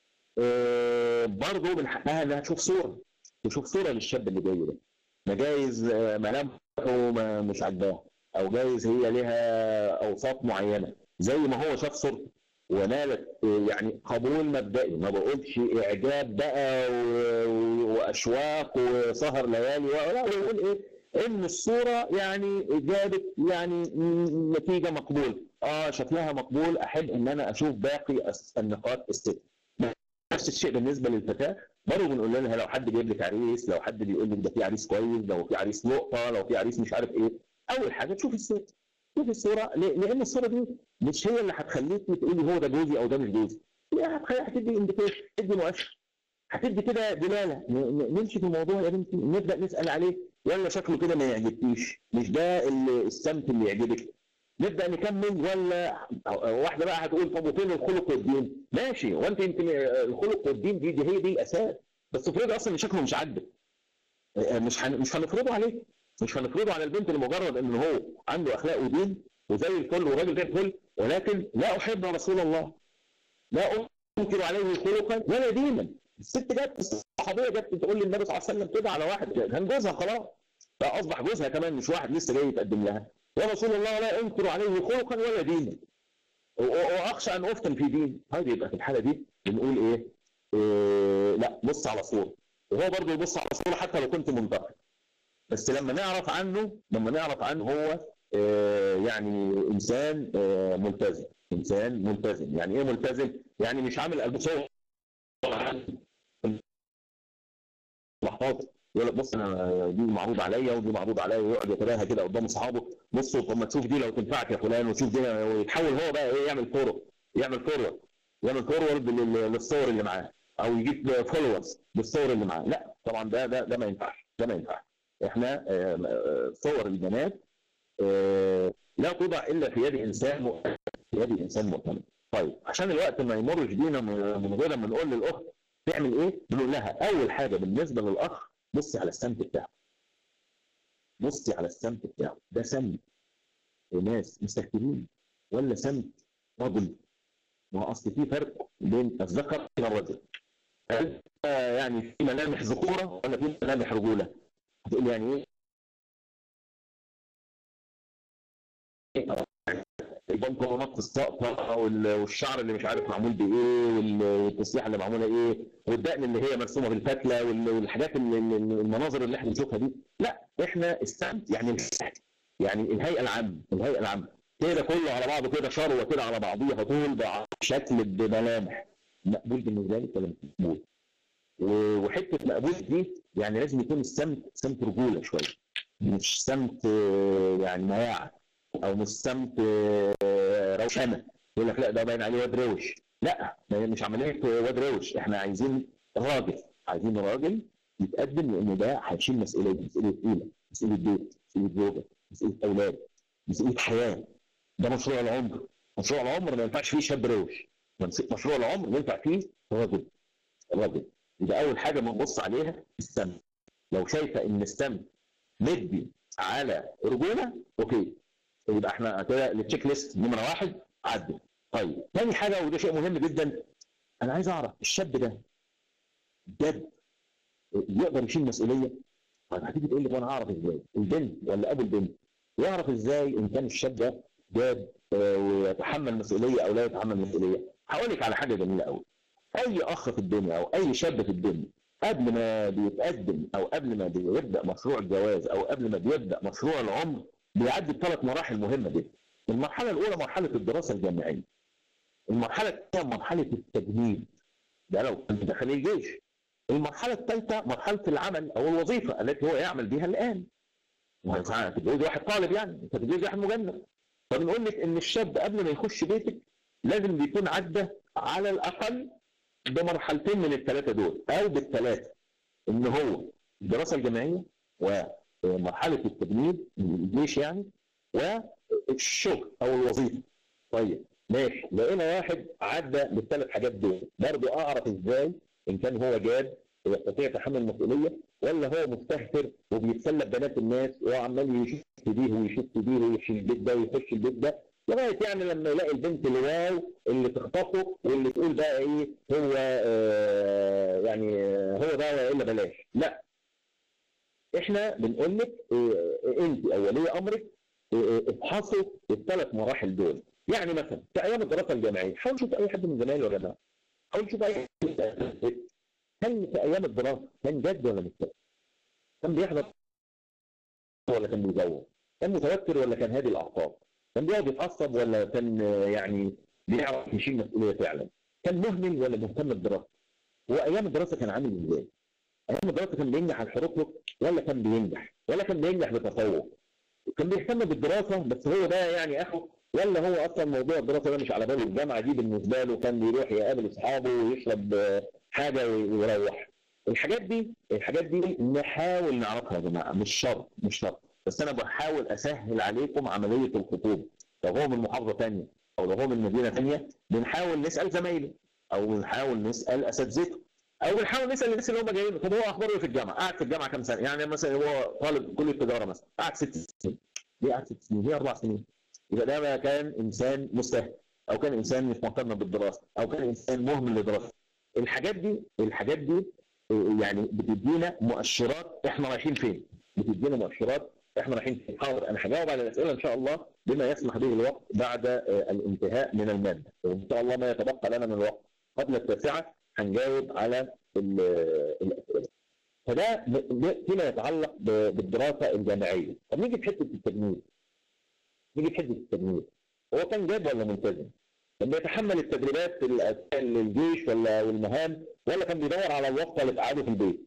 آه برضه من حقها انها تشوف صوره تشوف صوره للشاب اللي جاي ده ما جايز آه، ملامحه ما- مش عاجباه او جايز هي لها اوصاف معينه زي ما هو شاف صورته ونالت آه، يعني قبول مبدئي ما بقولش اعجاب بقى و- و- واشواق وسهر ليالي ولا بقول ايه ان الصوره يعني جابت يعني م- نتيجه مقبول اه شكلها مقبول احب ان انا اشوف باقي الس- النقاط الست نفس الشيء بالنسبه للفتاه برضه بنقول لها لو حد جايب لك عريس لو حد بيقول لك ده في عريس كويس لو في عريس لقطه لو في عريس مش عارف ايه اول حاجه تشوف الست شوف الصوره ل- لان الصوره دي مش هي اللي هتخليك تقولي هو ده جوزي او ده مش جوزي هي هتخلي هتدي انديكيشن هتدي مؤشر هتدي كده دلاله ن- ن- نمشي في الموضوع يا بنتي نبدا نسال عليه ولا شكله كده ما يعجبكيش مش ده ال- السمت اللي يعجبك نبدا نكمل ولا واحده بقى هتقول طب وفين الخلق والدين؟ ماشي وانت يمكن الخلق والدين دي, دي هي دي الاساس بس افرضي اصلا ان شكله مش عاجبك مش هن... مش هنفرضه عليه مش هنفرضه على البنت لمجرد ان هو عنده اخلاق ودين وزي الفل وراجل زي الفل ولكن لا احب رسول الله لا انكر عليه خلقا ولا دينا الست جت الصحابيه جت تقول للنبي صلى الله عليه وسلم كده على واحد كان جوزها خلاص فاصبح جوزها كمان مش واحد لسه جاي يتقدم لها يا رسول الله لا انكر عليه خلقا ولا دينا و- واخشى ان افتن في دين هذه يبقى في الحاله دي بنقول ايه, إيه لا بص على صوره وهو برضه يبص على صوره حتى لو كنت منتقد بس لما نعرف عنه لما نعرف عنه هو آه، يعني انسان آه، ملتزم انسان ملتزم يعني ايه ملتزم يعني مش عامل قلب صوت لحظات يقول لك بص انا دي معروض عليا ودي معروض عليا ويقعد يتباهى كده قدام اصحابه بصوا طب ما تشوف دي لو تنفعك يا فلان وتشوف دي ويتحول هو بقى ايه يعمل فورورد يعمل فورورد يعمل فورورد لل- للصور اللي معاه او يجيب فولورز للصور اللي معاه لا طبعا ده ده ده ما ينفعش ده ما ينفعش احنا آه، آه، صور البنات آه، لا توضع الا في يد انسان مؤمن في يد انسان مؤمن طيب عشان الوقت ما يمرش بينا من من غير ما نقول للاخت تعمل ايه؟ بنقول لها اول حاجه بالنسبه للاخ بصي على السمت بتاعه بصي على السمت بتاعه ده سمت الناس مستهترين ولا سمت رجل ما هو اصل في فرق بين الذكر والرجل هل يعني في ملامح ذكوره ولا في ملامح رجوله؟ هتقول يعني ايه؟ البنطلونات الساقطه والشعر اللي مش عارف معمول بايه والتسليحه اللي معموله ايه والدقن اللي هي مرسومه بالفتله والحاجات اللي المناظر اللي احنا بنشوفها دي لا احنا السمت يعني يعني الهيئه العامه الهيئه العامه كده كله على بعضه كده شروه كده على بعضيها طول بشكل بملامح مقبول بالنسبه لي ولا مش مقبول وحته مقبول دي يعني لازم يكون السمت سمت رجوله شويه مش سمت يعني مياعه او مش سمت روشنه يقول لك لا ده باين عليه واد روش لا مش عمليه واد روش احنا عايزين راجل عايزين راجل يتقدم لان ده هيشيل مسؤوليه مسؤوليه ثقيله مسؤوليه بيت مسؤوليه زوجه مسؤوليه اولاد مسؤوليه حياه ده مشروع العمر مشروع العمر ما ينفعش فيه شاب روش مشروع العمر ينفع فيه راجل راجل يبقى اول حاجه بنبص عليها السم لو شايفه ان السم مدي على رجوله اوكي يبقى احنا كده التشيك ليست نمره واحد عدل طيب ثاني حاجه وده شيء مهم جدا انا عايز اعرف الشاب ده جد يقدر يشيل مسؤوليه طيب هتيجي تقول لي وانا اعرف ازاي البنت ولا ابو البنت يعرف ازاي ان كان الشاب ده جاد ويتحمل مسؤوليه او لا يتحمل مسؤوليه هقول لك على حاجه جميله قوي اي اخ في الدنيا او اي شاب في الدنيا قبل ما بيتقدم او قبل ما بيبدا مشروع الجواز او قبل ما بيبدا مشروع العمر بيعدي بثلاث مراحل مهمه جدا المرحله الاولى مرحله الدراسه الجامعيه المرحله الثانيه مرحله التجنيد ده لو كان داخل الجيش المرحله الثالثه مرحله العمل او الوظيفه التي هو يعمل بها الان تتجوز واحد طالب يعني انت تتجوز واحد مجند فبنقول لك ان الشاب قبل ما يخش بيتك لازم بيكون عدى على الاقل بمرحلتين من الثلاثه دول او بالثلاثه ان هو الدراسه الجامعيه ومرحله التجنيد الجيش يعني والشغل او الوظيفه طيب ماشي لقينا واحد عدى بالثلاث حاجات دول برضه اعرف ازاي ان كان هو جاد ويستطيع تحمل المسؤوليه ولا هو مستهتر وبيتسلى بنات الناس وعمال يشوف دي ويشوف دي ويخش البيت ده ويخش البيت ده لغايه يعني لما يلاقي البنت الواو اللي تخطفه واللي تقول بقى ايه هو آه يعني هو ده الا بلاش لا احنا بنقول لك إيه انت او ولي امرك إيه افحصوا الثلاث مراحل دول يعني مثلا في ايام الدراسه الجامعيه حاول تشوف اي حد من زمايله يا جماعه حاول تشوف اي حد هل في ايام الدراسه كان جد ولا مش جد؟ كان بيحضر ولا كان بيزوق؟ كان متوتر ولا كان هادي الاعصاب؟ كان بيقعد يتعصب ولا كان يعني بيعرف يشيل مسؤوليه فعلا؟ كان مهمل ولا مهتم بالدراسه؟ هو ايام الدراسه كان عامل ازاي؟ ايام الدراسه كان بينجح على الحروف ولا كان بينجح؟ ولا كان بينجح بتفوق؟ كان بيهتم بالدراسه بس هو ده يعني اخو ولا هو اصلا موضوع الدراسه ده مش على باله الجامعه دي بالنسبه له كان بيروح يقابل اصحابه ويشرب حاجه ويروح الحاجات دي الحاجات دي نحاول نعرفها يا جماعه مش شرط مش شرط بس انا بحاول اسهل عليكم عمليه الخطوبه لو هو من محافظه ثانيه او لو هو من مدينه ثانيه بنحاول نسال زمايله او بنحاول نسال اساتذته او بنحاول نسال الناس اللي هم جايين طب هو اخباره في الجامعه قاعد في الجامعه كام سنه يعني مثلا هو طالب كليه تجاره مثلا قاعد ست سنين ليه قاعد ست سنين ليه اربع سنين يبقى ده بقى كان انسان مستهتر او كان انسان مش مهتم بالدراسه او كان انسان مهمل للدراسه الحاجات دي الحاجات دي يعني بتدينا مؤشرات احنا رايحين فين بتدينا مؤشرات احنا رايحين فين حاضر انا هجاوب على الاسئله ان شاء الله بما يسمح به الوقت بعد الانتهاء من الماده وان شاء الله ما يتبقى لنا من الوقت قبل التاسعه هنجاوب على الاسئله فده فيما يتعلق بالدراسه الجامعيه طب نيجي في حته التجنيد نيجي في حته التجنيد هو كان جاد ولا ملتزم؟ كان بيتحمل التدريبات الجيش ولا والمهام ولا كان بيدور على الوقت اللي تقعده في البيت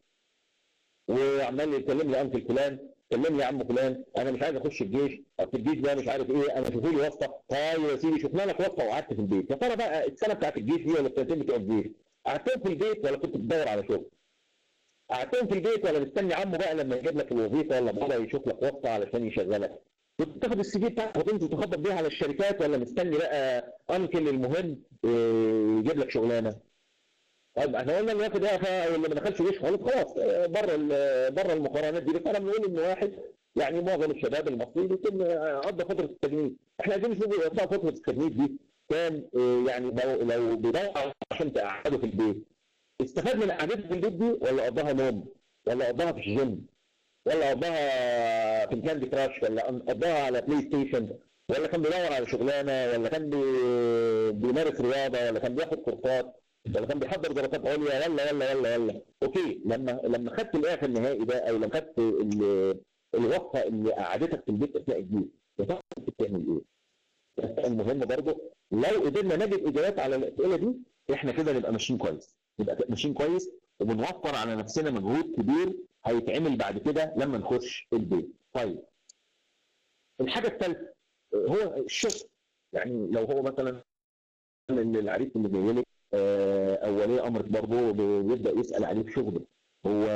وعمال يكلم لي انكل فلان كلمني يا عم فلان انا مش عايز اخش الجيش اصل الجيش ده مش عارف ايه انا شوفوا لي واسطه طيب يا سيدي شفنا لك واسطه وقعدت في البيت يا ترى بقى السنه بتاعت الجيش دي ولا السنتين بتوع الجيش قعدتهم في البيت ولا كنت بتدور على شغل؟ قعدتهم في البيت ولا مستني عمه بقى لما يجيب لك الوظيفه ولا بابا يشوف لك واسطه علشان يشغلك؟ كنت تاخد السي في بتاعك وتنزل تخبط بيها على الشركات ولا مستني بقى انكل المهم يجيب لك شغلانه؟ طيب احنا قلنا اللي واخد اعفاء او اللي ما دخلش جيش خالص خلاص بره بره المقارنات دي بس انا بنقول ان واحد يعني معظم الشباب المصري بيتم قضى فتره التجنيد احنا عايزين نشوف اثناء فتره التجنيد دي كان آه، يعني لو لو بيدور عشان تقعده في البيت استفاد من قعدته في البيت دي ولا قضاها نوم ولا قضاها في الجيم ولا قضاها في الكاندي كراش ولا قضاها على بلاي ستيشن ولا كان بيدور على شغلانه ولا كان بي- بيمارس رياضه ولا كان بياخد كورسات ولا كان بيحضر دراسات عليا ولا ولا ولا ولا اوكي لما لما خدت الاعفاء النهائي ده او لما خدت ال- الوقفه اللي قعدتك في البيت اثناء الجيش يا ترى كنت بتعمل ايه؟ المهم برضه لو قدرنا نجد اجابات على الاسئله دي احنا كده نبقى ماشيين كويس نبقى ماشيين كويس وبنوفر على نفسنا مجهود كبير هيتعمل بعد كده لما نخش البيت طيب الحاجه الثالثه هو الشغل يعني لو هو مثلا العريس اللي جاي لك آه، او ولي امرك برضه بيبدا يسال عليه في شغله هو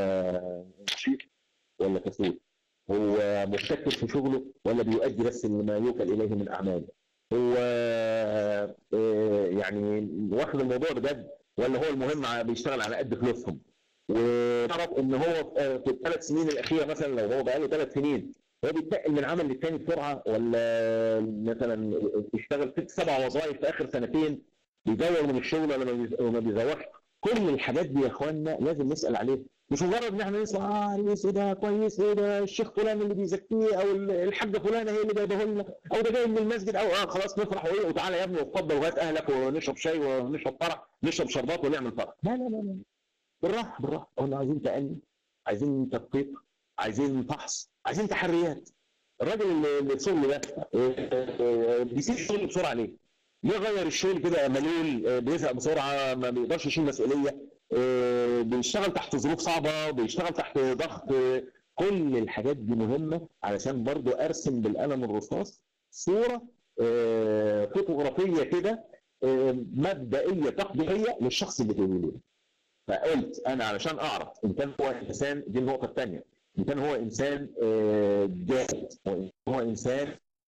نشيط ولا كسول هو مشتت في شغله ولا بيؤدي بس ما يوكل اليه من اعمال هو آه، يعني واخد الموضوع بجد ولا هو المهم ع- بيشتغل على قد فلوسهم وتعرف ان هو في في الثلاث سنين الاخيره مثلا لو هو بقى له ثلاث سنين هو بيتنقل من عمل للتاني بسرعه ولا مثلا اشتغل ست سبع وظائف في اخر سنتين بيدور من الشغل ولا ما بيز- وما بيزوقش كل الحاجات دي يا اخوانا لازم نسال عليها مش مجرد ان احنا نسمع اه عريس ايه ده كويس ايه ده الشيخ فلان اللي بيزكيه او ال- الحاجه فلانه هي اللي جايبه لنا او ده جاي من المسجد او اه خلاص نفرح وايه وتعالى يا ابني واتفضل وهات اهلك ونشرب شاي ونشرب فرح نشرب شربات ونعمل فرح لا لا لا لا بالراحه بالراحه قلنا عايزين تأني عايزين تدقيق عايزين فحص عايزين تحريات الراجل اللي اللي في شغله ده آه، آه، بيسيب الشغل بسرعه ليه؟ ليه غير الشغل كده ملول آه، بيزهق بسرعه ما بيقدرش يشيل مسؤوليه آه، بيشتغل تحت ظروف صعبه بيشتغل تحت ضغط آه، كل الحاجات دي مهمه علشان برضو ارسم بالقلم الرصاص صوره آه، فوتوغرافيه كده آه، مبدئيه تقديريه للشخص اللي جاي لي فقلت انا علشان اعرف ان كان هو انسان دي النقطه الثانيه ان كان هو انسان آه، جاد وان هو انسان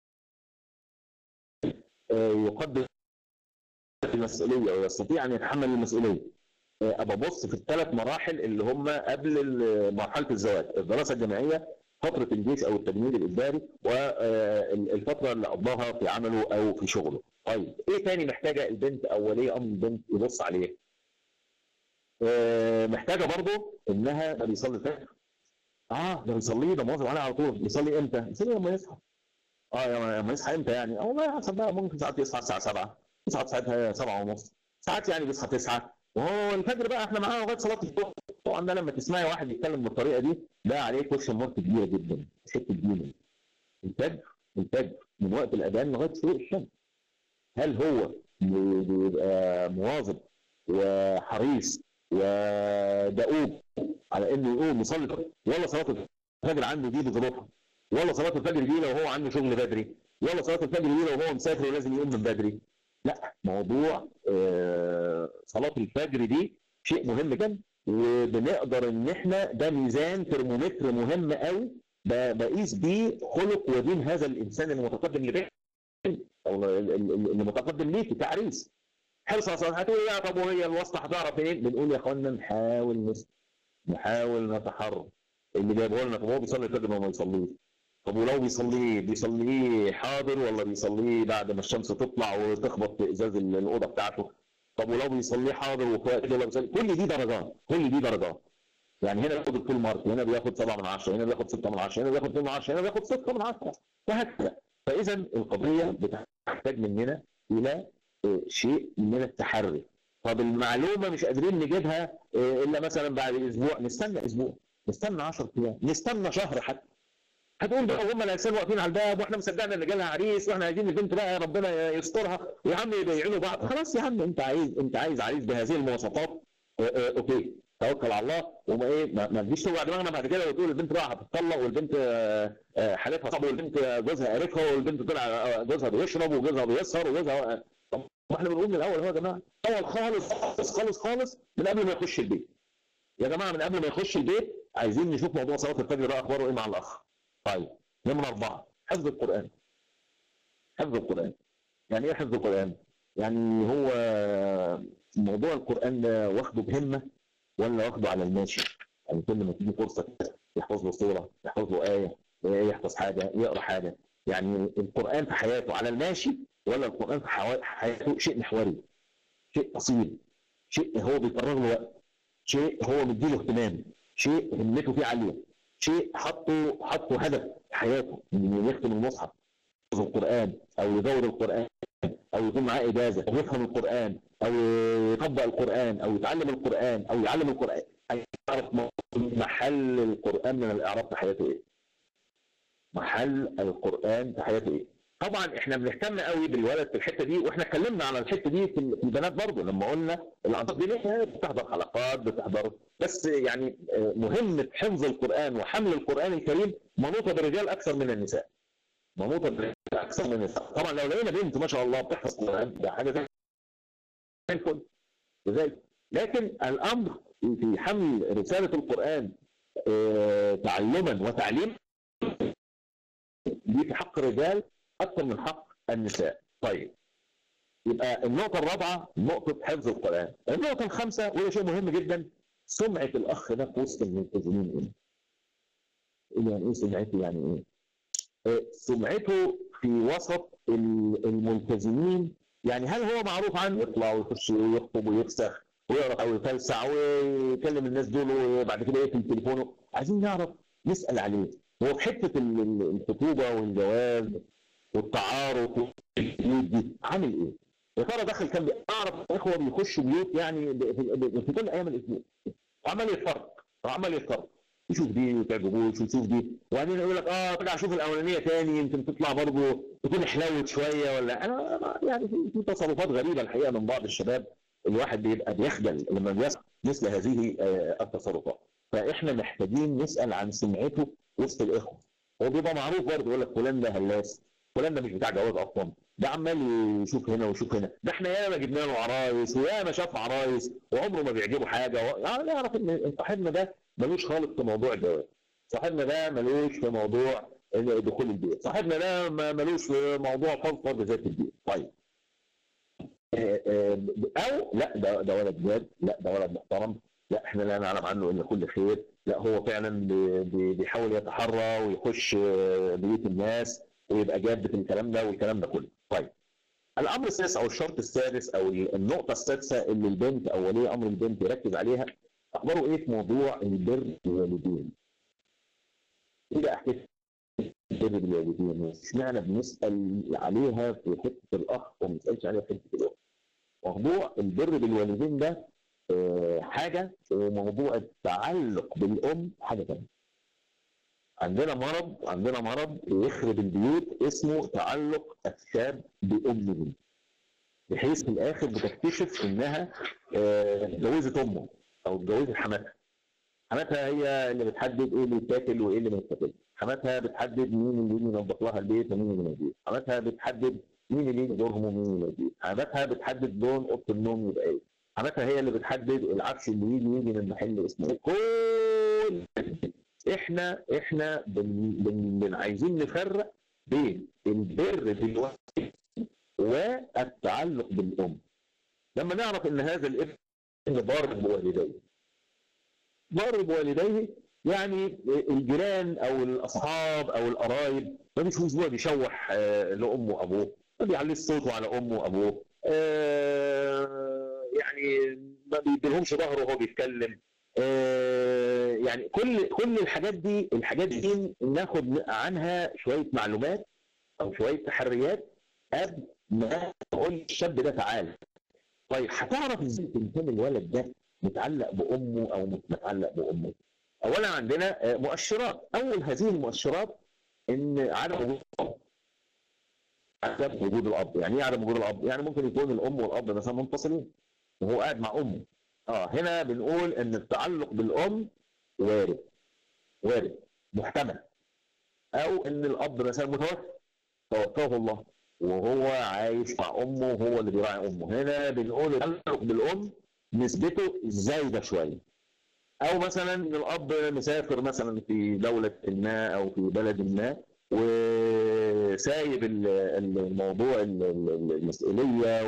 آه، يقدر المسؤوليه ويستطيع ان يتحمل المسؤوليه آه، ابقى ببص في الثلاث مراحل اللي هم قبل ال- مرحله الزواج الدراسه الجامعيه فتره الجيش او التجنيد الاجباري والفتره اللي قضاها في عمله او في شغله طيب ايه تاني محتاجه البنت او ولي امر البنت يبص عليه آه، محتاجه برضه انها ده بيصلي الفجر اه ده بيصلي ده مواظب عليه على طول بيصلي امتى؟ يصلي لما يصحى اه لما يصحى امتى يعني؟ اه والله حسب بقى ممكن ساعات يصحى الساعه 7 يصحى ساعتها 7 ونص ساعات يعني بيصحى 9 وهو الفجر بقى احنا معانا لغايه صلاه الظهر طبعا ده لما تسمعي واحد يتكلم بالطريقه دي ده عليه كويشن مارك كبيره جدا ست الدين الفجر الفجر من وقت الاذان لغايه شروق الشمس هل هو بي- بيبقى مواظب وحريص ودؤوب على انه يقوم يصلي الفجر ولا صلاه الفجر عنده دي بظروفها ولا صلاه الفجر دي لو هو عنده شغل بدري ولا صلاه الفجر دي لو هو مسافر ولازم يقوم من بدري لا موضوع آه، صلاه الفجر دي شيء مهم جدا وبنقدر ان احنا ده ميزان ترمومتر مهم قوي ب- بقيس بيه خلق ودين هذا الانسان المتقدم لبيت او ال- ال- اللي متقدم ليك كعريس حرص على الصلاه هتقول يا طب وهي الواسطه هتعرف منين؟ بنقول يا اخوانا نحاول نس- نحاول نتحرك اللي جايبه لنا طب هو بيصلي الفجر ولا ما بيصليش؟ طب ولو بيصليه بيصليه حاضر ولا بيصليه بعد ما الشمس تطلع وتخبط في ازاز ال- الاوضه بتاعته؟ طب ولو بيصليه حاضر وفوائد ولا بيصلي كل دي درجات كل دي درجات يعني هنا بياخد الفول مارك هنا بياخد 7 من 10 هنا بياخد 6 من 10 هنا بياخد 2 من 10 هنا بياخد 6 من 10 وهكذا فاذا القضيه بتحتاج مننا الى آه، شيء من التحري طب المعلومه مش قادرين نجيبها آه، الا مثلا بعد اسبوع نستنى اسبوع نستنى 10 ايام نستنى شهر حتى هتقول بقى هم الاجسام واقفين على الباب واحنا مصدقنا ان جالها عريس واحنا عايزين البنت بقى ربنا يسترها ويا عم يبيعوا بعض خلاص يا عم انت عايز انت عايز عريس بهذه المواصفات آه، آه، اوكي توكل على الله وما ايه ما ما تجيش توجع دماغنا بعد كده وتقول البنت بقى هتتطلق والبنت آه، آه، حالتها صعبه والبنت جوزها قرفها والبنت طلع آه، جوزها بيشرب وجوزها بيسهر وجوزها طب احنا بنقول من الاول اهو يا جماعه اول خالص خالص خالص خالص من قبل ما يخش البيت يا جماعه من قبل ما يخش البيت عايزين نشوف موضوع صلاه الفجر ده اخباره ايه مع الاخ طيب نمرة أربعة حفظ القرآن حفظ القرآن يعني إيه حفظ القرآن؟ يعني هو موضوع القرآن ده واخده بهمة ولا واخده على الماشي؟ يعني كل ما تيجي فرصة يحفظ له سورة يحفظ له آية يحفظ حاجه يقرا حاجه يعني القران في حياته على الماشي ولا القران في حياته شيء محوري شيء اصيل شيء هو بيفرغ له وقت شيء هو مديله اهتمام شيء همته فيه عاليه شيء حطه حطه هدف في حياته انه يختم المصحف القران او يدور القران او يكون معاه اجازه او يفهم القران او يطبق القران او يتعلم القران او يعلم القران يعرف محل القران من الاعراب في حياته ايه محل القران في حياته ايه طبعا احنا بنهتم قوي بالولد في الحته دي واحنا اتكلمنا على الحته دي في البنات برضه لما قلنا الانصار دي ليه بتحضر حلقات بتحضر بس يعني مهمه حفظ القران وحمل القران الكريم منوطه بالرجال اكثر من النساء منوطه بالرجال اكثر من النساء طبعا لو لقينا بنت ما شاء الله بتحفظ قران ده حاجه زي الفل لذلك لكن الامر في حمل رساله القران تعلما وتعليما دي في حق الرجال اكثر من حق النساء طيب يبقى النقطه الرابعه نقطه حفظ القران النقطه الخامسه وهي شيء مهم جدا سمعه الاخ ده في وسط الملتزمين ايه يعني ايه سمعته يعني ايه سمعته في وسط الملتزمين يعني هل هو معروف عنه يطلع ويخش ويخطب ويفسخ ويقرا او يفلسع ويكلم الناس دول وبعد كده يقفل تليفونه عايزين نعرف نسال عليه هو في حته الخطوبه والجواز والتعارف والبيوت دي عامل ايه؟ يا ترى دخل كان اعرف اخوه بيخشوا بيوت يعني في كل ايام الاسبوع وعمال يتفرج وعمال يتفرج يشوف دي وتعجبوه يشوف دي وبعدين يقول لك اه ارجع اشوف الاولانيه تاني يمكن تطلع برضه تكون حلوت شويه ولا انا يعني في تصرفات غريبه الحقيقه من بعض الشباب الواحد بيبقى بيخجل لما بيسمع مثل هذه التصرفات فاحنا محتاجين نسال عن سمعته وسط الاخوه هو بيبقى معروف برضه يقول لك فلان ده هلاس فلان ده مش بتاع جواز اصلا ده عمال يشوف هنا ويشوف هنا ده احنا ياما جبنا له عرايس وياما شاف عرايس وعمره ما بيعجبه حاجه و... يعني نعرف ان صاحبنا ده ملوش خالص في موضوع الجواز صاحبنا ده ملوش في موضوع دخول البيت صاحبنا ده ملوش في موضوع فضفض ذات البيت طيب او لا ده ده ولد جاد لا ده ولد محترم لا احنا لا نعلم عنه الا كل خير لا هو فعلا بيحاول يتحرى ويخش بيوت الناس ويبقى جاد في الكلام ده والكلام ده كله طيب الامر السادس او الشرط السادس او النقطه السادسه اللي البنت او ولي امر البنت يركز عليها اخباره ايه في موضوع البر بالوالدين ايه بقى حكايه البر بالوالدين اشمعنى بنسال عليها في حته الاخ وما بنسالش عليها في حته الاخت موضوع البر بالوالدين ده حاجه وموضوع التعلق بالام حاجه ثانيه عندنا مرض عندنا مرض يخرب البيوت اسمه تعلق الشاب بامه بحيث في الاخر بتكتشف انها اتجوزت امه او اتجوزت حماتها حماتها هي اللي بتحدد ايه اللي يتاكل وايه اللي ما يتاكلش حماتها بتحدد مين اللي يجي ينظف لها البيت ومين اللي ما يجيش حماتها بتحدد مين اللي يجي يزورهم ومين اللي ما يجيش حماتها بتحدد لون اوضه النوم يبقى ايه حماتها هي اللي بتحدد العفش اللي يجي يجي من محل اسمه ايه كل احنا احنا بن بن عايزين نفرق بين البر بالوالدين والتعلق بالام لما نعرف ان هذا الابن بار بوالديه بار بوالديه يعني الجيران او الاصحاب او القرايب ما بيشوفوش هو بيشوح لامه وابوه ما بيعليش صوته على امه وابوه يعني ما بيديلهمش ظهره وهو بيتكلم يعني كل كل الحاجات دي الحاجات دي ناخد عنها شويه معلومات او شويه تحريات قبل ما نقول الشاب ده تعالى طيب هتعرف ازاي تنتمي الولد ده متعلق بامه او مش متعلق بامه اولا عندنا مؤشرات اول هذه المؤشرات ان عدم وجود الاب عدم وجود الاب يعني ايه عدم وجود الاب يعني ممكن يكون الام والاب مثلا منفصلين وهو قاعد مع امه اه هنا بنقول ان التعلق بالام وارد وارد محتمل او ان الاب مثلا متوفى توفاه الله وهو عايش مع امه وهو اللي بيراعي امه هنا بنقول التعلق بالام نسبته زايده شويه او مثلا ان الاب مسافر مثلا في دوله ما او في بلد ما وسايب الموضوع المسؤوليه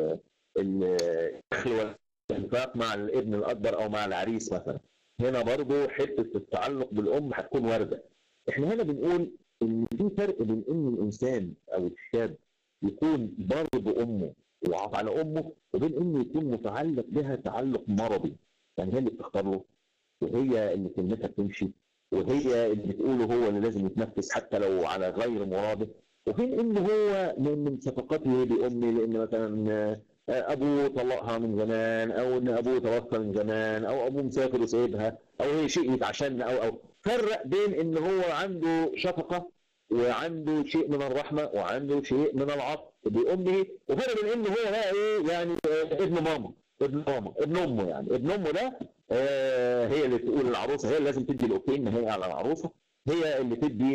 والدخل والانفاق مع الابن الاكبر او مع العريس مثلا هنا برضو حته التعلق بالام هتكون وارده احنا هنا بنقول ان في فرق بين ان الانسان او الشاب يكون بار بامه وعاف على امه وبين انه يكون متعلق بها تعلق مرضي يعني هي اللي بتختار له وهي اللي كلمتها بتمشي وهي اللي بتقوله هو اللي لازم يتنفس حتى لو على غير مراده وفين ان هو من من شفقته بامي لان مثلا ابوه طلقها من زمان او ان ابوه توفى من زمان او ابوه مسافر وسايبها او هي شيء عشان او او فرق بين ان هو عنده شفقه وعنده شيء من الرحمه وعنده شيء من العطف بامه وفرق بين ان هو بقى ايه يعني ابن ماما ابن ماما ابن امه يعني ابن امه ده آه هي اللي تقول العروسه هي اللي لازم تدي الاوكي النهائي على العروسه هي اللي تدي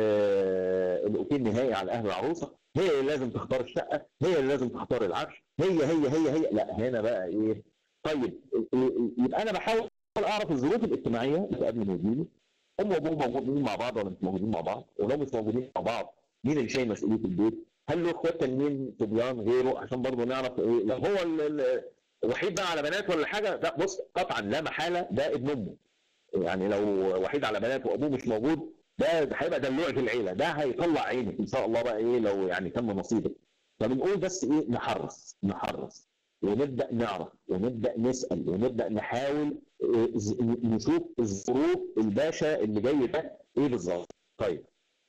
الاوكي النهائي على اهل العروسه هي اللي لازم تختار الشقه هي اللي لازم تختار العفش هي هي هي هي لا هنا بقى ايه طيب يبقى انا بحاول اعرف الظروف الاجتماعيه اللي قبل ما يجيلي ام وابوه موجودين مع بعض ولا مش موجودين مع بعض ولو مش موجودين مع بعض مين اللي شايل مسؤوليه البيت هل له اخوات تانيين صبيان غيره عشان برضه نعرف ايه لو هو وحيد بقى على بنات ولا حاجه ده بص قطعا لا محاله ده ابن امه يعني لو وحيد على بنات وابوه مش موجود ده هيبقى دلوع في العيله ده هيطلع عينك ان شاء الله بقى ايه لو يعني تم نصيبك فبنقول بس ايه نحرص نحرص ونبدا نعرف ونبدا نسال ونبدا نحاول نشوف الظروف الباشا اللي جاي ده ايه بالظبط طيب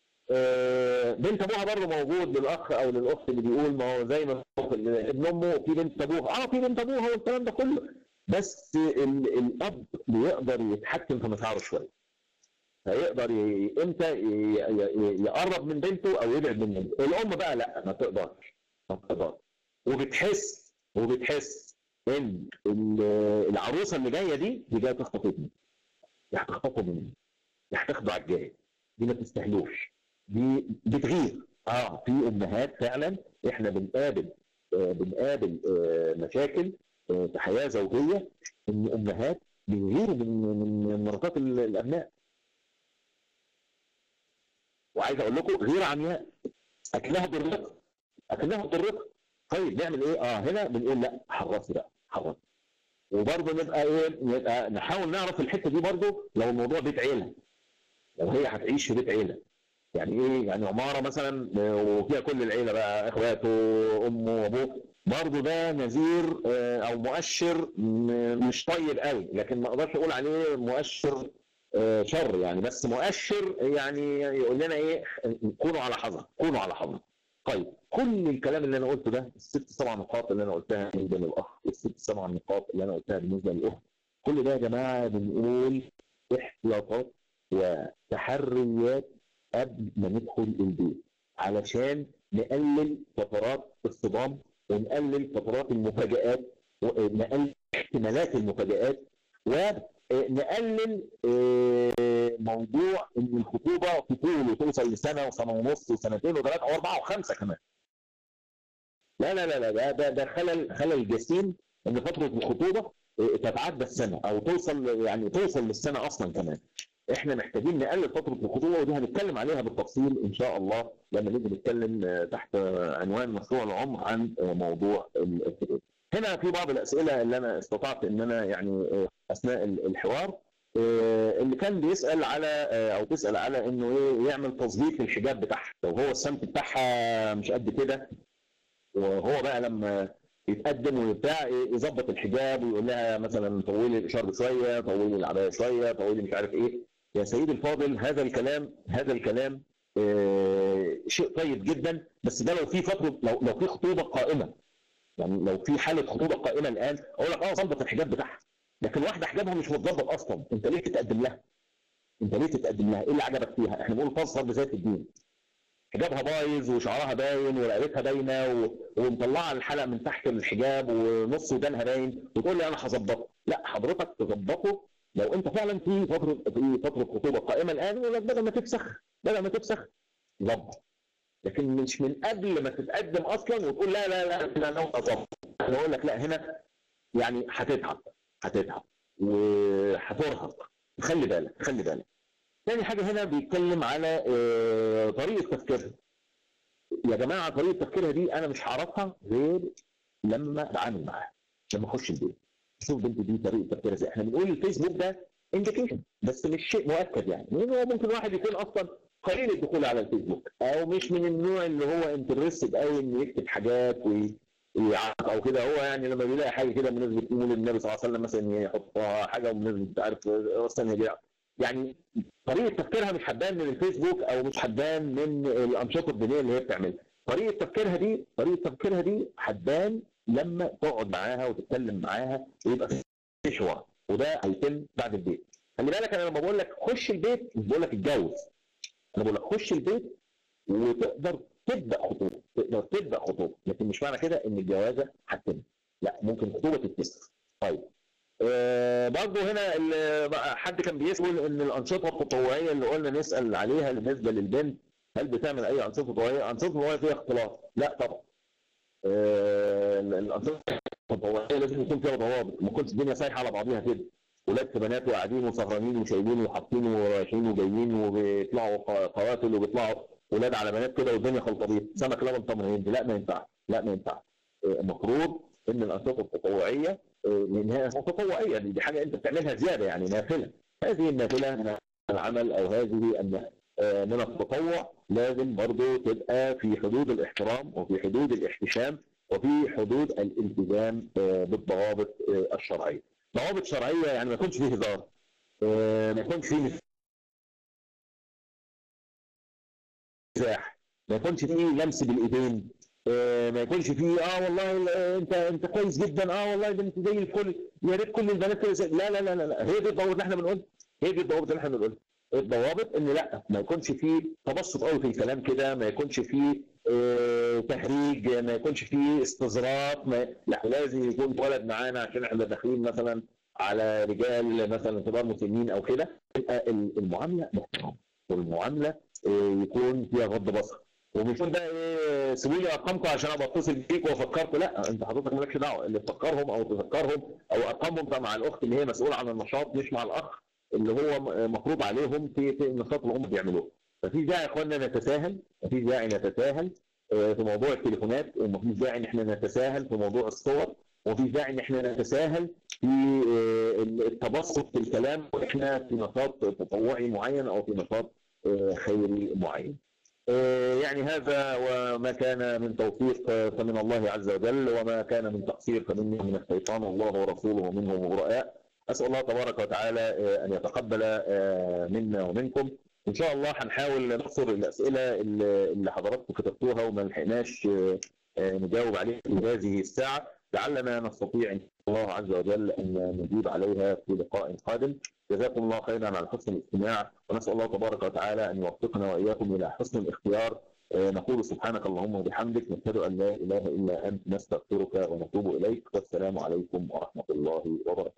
بنت ابوها برضه موجود للاخ او للاخت اللي بيقول ما هو زي ما ابن امه في بنت ابوها اه في بنت ابوها والكلام ده كله بس الاب بيقدر يتحكم في مشاعره شويه فيقدر امتى يقرب من بنته او يبعد من بنته الام بقى لا ما تقدرش ما تقدرش وبتحس وبتحس ان العروسه اللي جايه دي دي جايه تخطف ابني هتخطفه مني هتاخده على الجاي دي ما تستاهلوش دي بتغير اه في امهات فعلا احنا بنقابل آه بنقابل آه مشاكل آه في حياه زوجيه ان امهات بيغيروا من من مراتات الابناء وعايز اقول لكم غير عمياء اكلها بالرق اكلها بالرق طيب نعمل ايه؟ اه هنا بنقول لا حرصي بقى حرصي وبرضه نبقى ايه نبقى نحاول نعرف الحته دي برضه لو الموضوع بيت عيله لو هي هتعيش في بيت عيله يعني ايه يعني عماره مثلا وفيها كل العيله بقى اخواته امه وابوه برضه ده نذير او مؤشر مش طيب قوي لكن ما اقدرش اقول عليه مؤشر شر يعني بس مؤشر يعني يقول لنا ايه كونوا على حذر كونوا على حذر طيب كل الكلام اللي انا قلته ده الست سبع نقاط اللي انا قلتها بالنسبه للاخ الست سبع نقاط اللي انا قلتها بالنسبه للاخت كل ده يا جماعه بنقول احتياطات وتحريات قبل ما ندخل البيت علشان نقلل فترات الصدام ونقلل فترات المفاجآت ونقلل احتمالات المفاجآت ونقلل موضوع ان الخطوبه تطول وتوصل لسنه وسنه ونص وسنتين وثلاثه واربعه وخمسه كمان. لا لا لا لا ده ده, ده خلل خلل جسيم ان فتره الخطوبه تتعدى السنه او توصل يعني توصل للسنه اصلا كمان. احنا محتاجين نقلل فتره الخطوبه ودي هنتكلم عليها بالتفصيل ان شاء الله لما نيجي نتكلم تحت عنوان مشروع العمر عن موضوع الخطوبه. هنا في بعض الاسئله اللي انا استطعت ان انا يعني اثناء الحوار اللي كان بيسال على او تسال على انه ايه يعمل تظبيط للحجاب بتاعها لو هو السمت بتاعها مش قد كده وهو بقى لما يتقدم وبتاع يظبط الحجاب ويقول لها مثلا طولي الاشاره شويه طولي العبايه شويه طولي مش عارف ايه يا سيدي الفاضل هذا الكلام هذا الكلام آه شيء طيب جدا بس ده لو في فتره لو لو في خطوبه قائمه يعني لو في حاله خطوبه قائمه الان اقول لك اه ظبط الحجاب بتاعها لكن واحده حجابها مش متظبط اصلا انت ليه تتقدم لها؟ انت ليه تتقدم لها؟ ايه اللي عجبك فيها؟ احنا بنقول فاظفر بذات الدين. حجابها بايظ وشعرها باين ورقبتها باينه و... ومطلعه الحلقه من تحت الحجاب ونص ودانها باين وتقول لي انا هظبطه، لا حضرتك تظبطه لو انت فعلا في فتره في فتره خطوبه قائمه الان يقول لك بدل ما تفسخ بدل ما تفسخ ظبط لكن مش من قبل ما تتقدم اصلا وتقول لا لا لا انا ناوي اظبط انا اقول لك لا هنا يعني هتتعب هتتعب وهترهق خلي بالك خلي بالك تاني حاجة هنا بيتكلم على طريقة تفكيرها يا جماعة طريقة تفكيرها دي أنا مش هعرفها غير لما أتعامل معاها لما أخش البيت شوف بنتي دي طريقة تفكيرها ازاي احنا بنقول الفيسبوك ده انديكيشن بس مش شيء مؤكد يعني لان هو ممكن واحد يكون اصلا قليل الدخول على الفيسبوك او مش من النوع اللي هو انترستد قوي انه يكتب حاجات ويعرف او كده هو يعني لما بيلاقي حاجه كده بالنسبه تقول النبي صلى الله عليه وسلم مثلا يحطها حاجه بالنسبه عارف اصلا يعني طريقه تفكيرها مش حبان من الفيسبوك او مش حبان من الانشطه الدينيه اللي هي بتعملها طريقه تفكيرها دي طريقه تفكيرها دي حبان لما تقعد معاها وتتكلم معاها ويبقى في حوار وده هيتم بعد البيت خلي بالك انا لما بقول لك خش البيت مش بقول لك اتجوز انا بقول لك خش البيت وتقدر تبدا خطوبه تقدر تبدا خطوبه لكن مش معنى كده ان الجوازه هتتم لا ممكن خطوبه تتكسر طيب آه برضه هنا حد كان بيسال ان الانشطه التطوعيه اللي قلنا نسال عليها بالنسبه للبنت هل بتعمل اي انشطه تطوعيه؟ انشطه تطوعيه فيها اختلاط؟ لا طبعا. آه الانشطه التطوعيه لازم يكون فيها ضوابط، ما تكونش الدنيا سايحه على بعضيها كده. ولاد في بنات وقاعدين وسهرانين وشايلين وحاطين ورايحين وجايين وبيطلعوا قواتل وبيطلعوا ولاد على بنات كده والدنيا خلطبيط سمك لبن تمر هندي لا ما ينفعش لا ما ينفعش آه، المفروض ان الانشطه التطوعيه لانها آه، تطوعيه دي حاجه انت بتعملها زياده يعني نافله هذه النافله من العمل او هذه آه، من التطوع لازم برضه تبقى في حدود الاحترام وفي حدود الاحتشام وفي حدود الالتزام بالضوابط الشرعيه. ضوابط شرعيه يعني ما يكونش فيه هزار ما يكونش فيه مزاح ما يكونش فيه لمس بالايدين آه، ما يكونش فيه اه والله انت انت كويس جدا اه والله ده انت زي الفل يا ريت كل البنات كده لا لا لا لا هي دي الضوابط اللي احنا بنقولها هي دي الضوابط اللي احنا بنقولها الضوابط ان لا ما يكونش فيه تبسط قوي في الكلام كده ما يكونش فيه اه تهريج ما يكونش فيه استظراف ما لا لازم يكون ولد معانا عشان احنا داخلين مثلا على رجال مثلا كبار مسلمين او كده المعامله محترمه والمعامله إيه، يكون فيها غض بصر ومش بقى ايه سيبوا لي ارقامكم عشان ابقى اتصل بيك وافكركم لا انت حضرتك مالكش دعوه اللي تفكرهم او تذكرهم او ارقامهم مع الاخت اللي هي مسؤوله عن النشاط مش مع الاخ اللي هو مفروض عليهم في النشاط اللي هم بيعملوه ففي داعي يا اخوانا نتساهل مفيش داعي نتساهل آه، في موضوع التليفونات ومفيش داعي ان احنا نتساهل في موضوع الصور ومفيش داعي ان احنا نتساهل في آه، التبسط في الكلام واحنا في نشاط تطوعي معين او في نشاط خيري معين آه، يعني هذا وما كان من توفيق فمن الله عز وجل وما كان من تقصير فمني من الشيطان والله ورسوله منهم براء أسأل الله تبارك وتعالى آه، أن يتقبل آه، منا ومنكم إن شاء الله هنحاول نحصر الأسئلة اللي حضراتكم كتبتوها وما لحقناش نجاوب عليها في هذه الساعة لعلنا نستطيع إن شاء الله عز وجل أن نجيب عليها في لقاء قادم جزاكم الله خيرا على حسن الاستماع ونسأل الله تبارك وتعالى أن يوفقنا وإياكم إلى حسن الاختيار آه، نقول سبحانك اللهم وبحمدك نشهد أن لا إله إلا أنت نستغفرك ونتوب إليك والسلام عليكم ورحمة الله وبركاته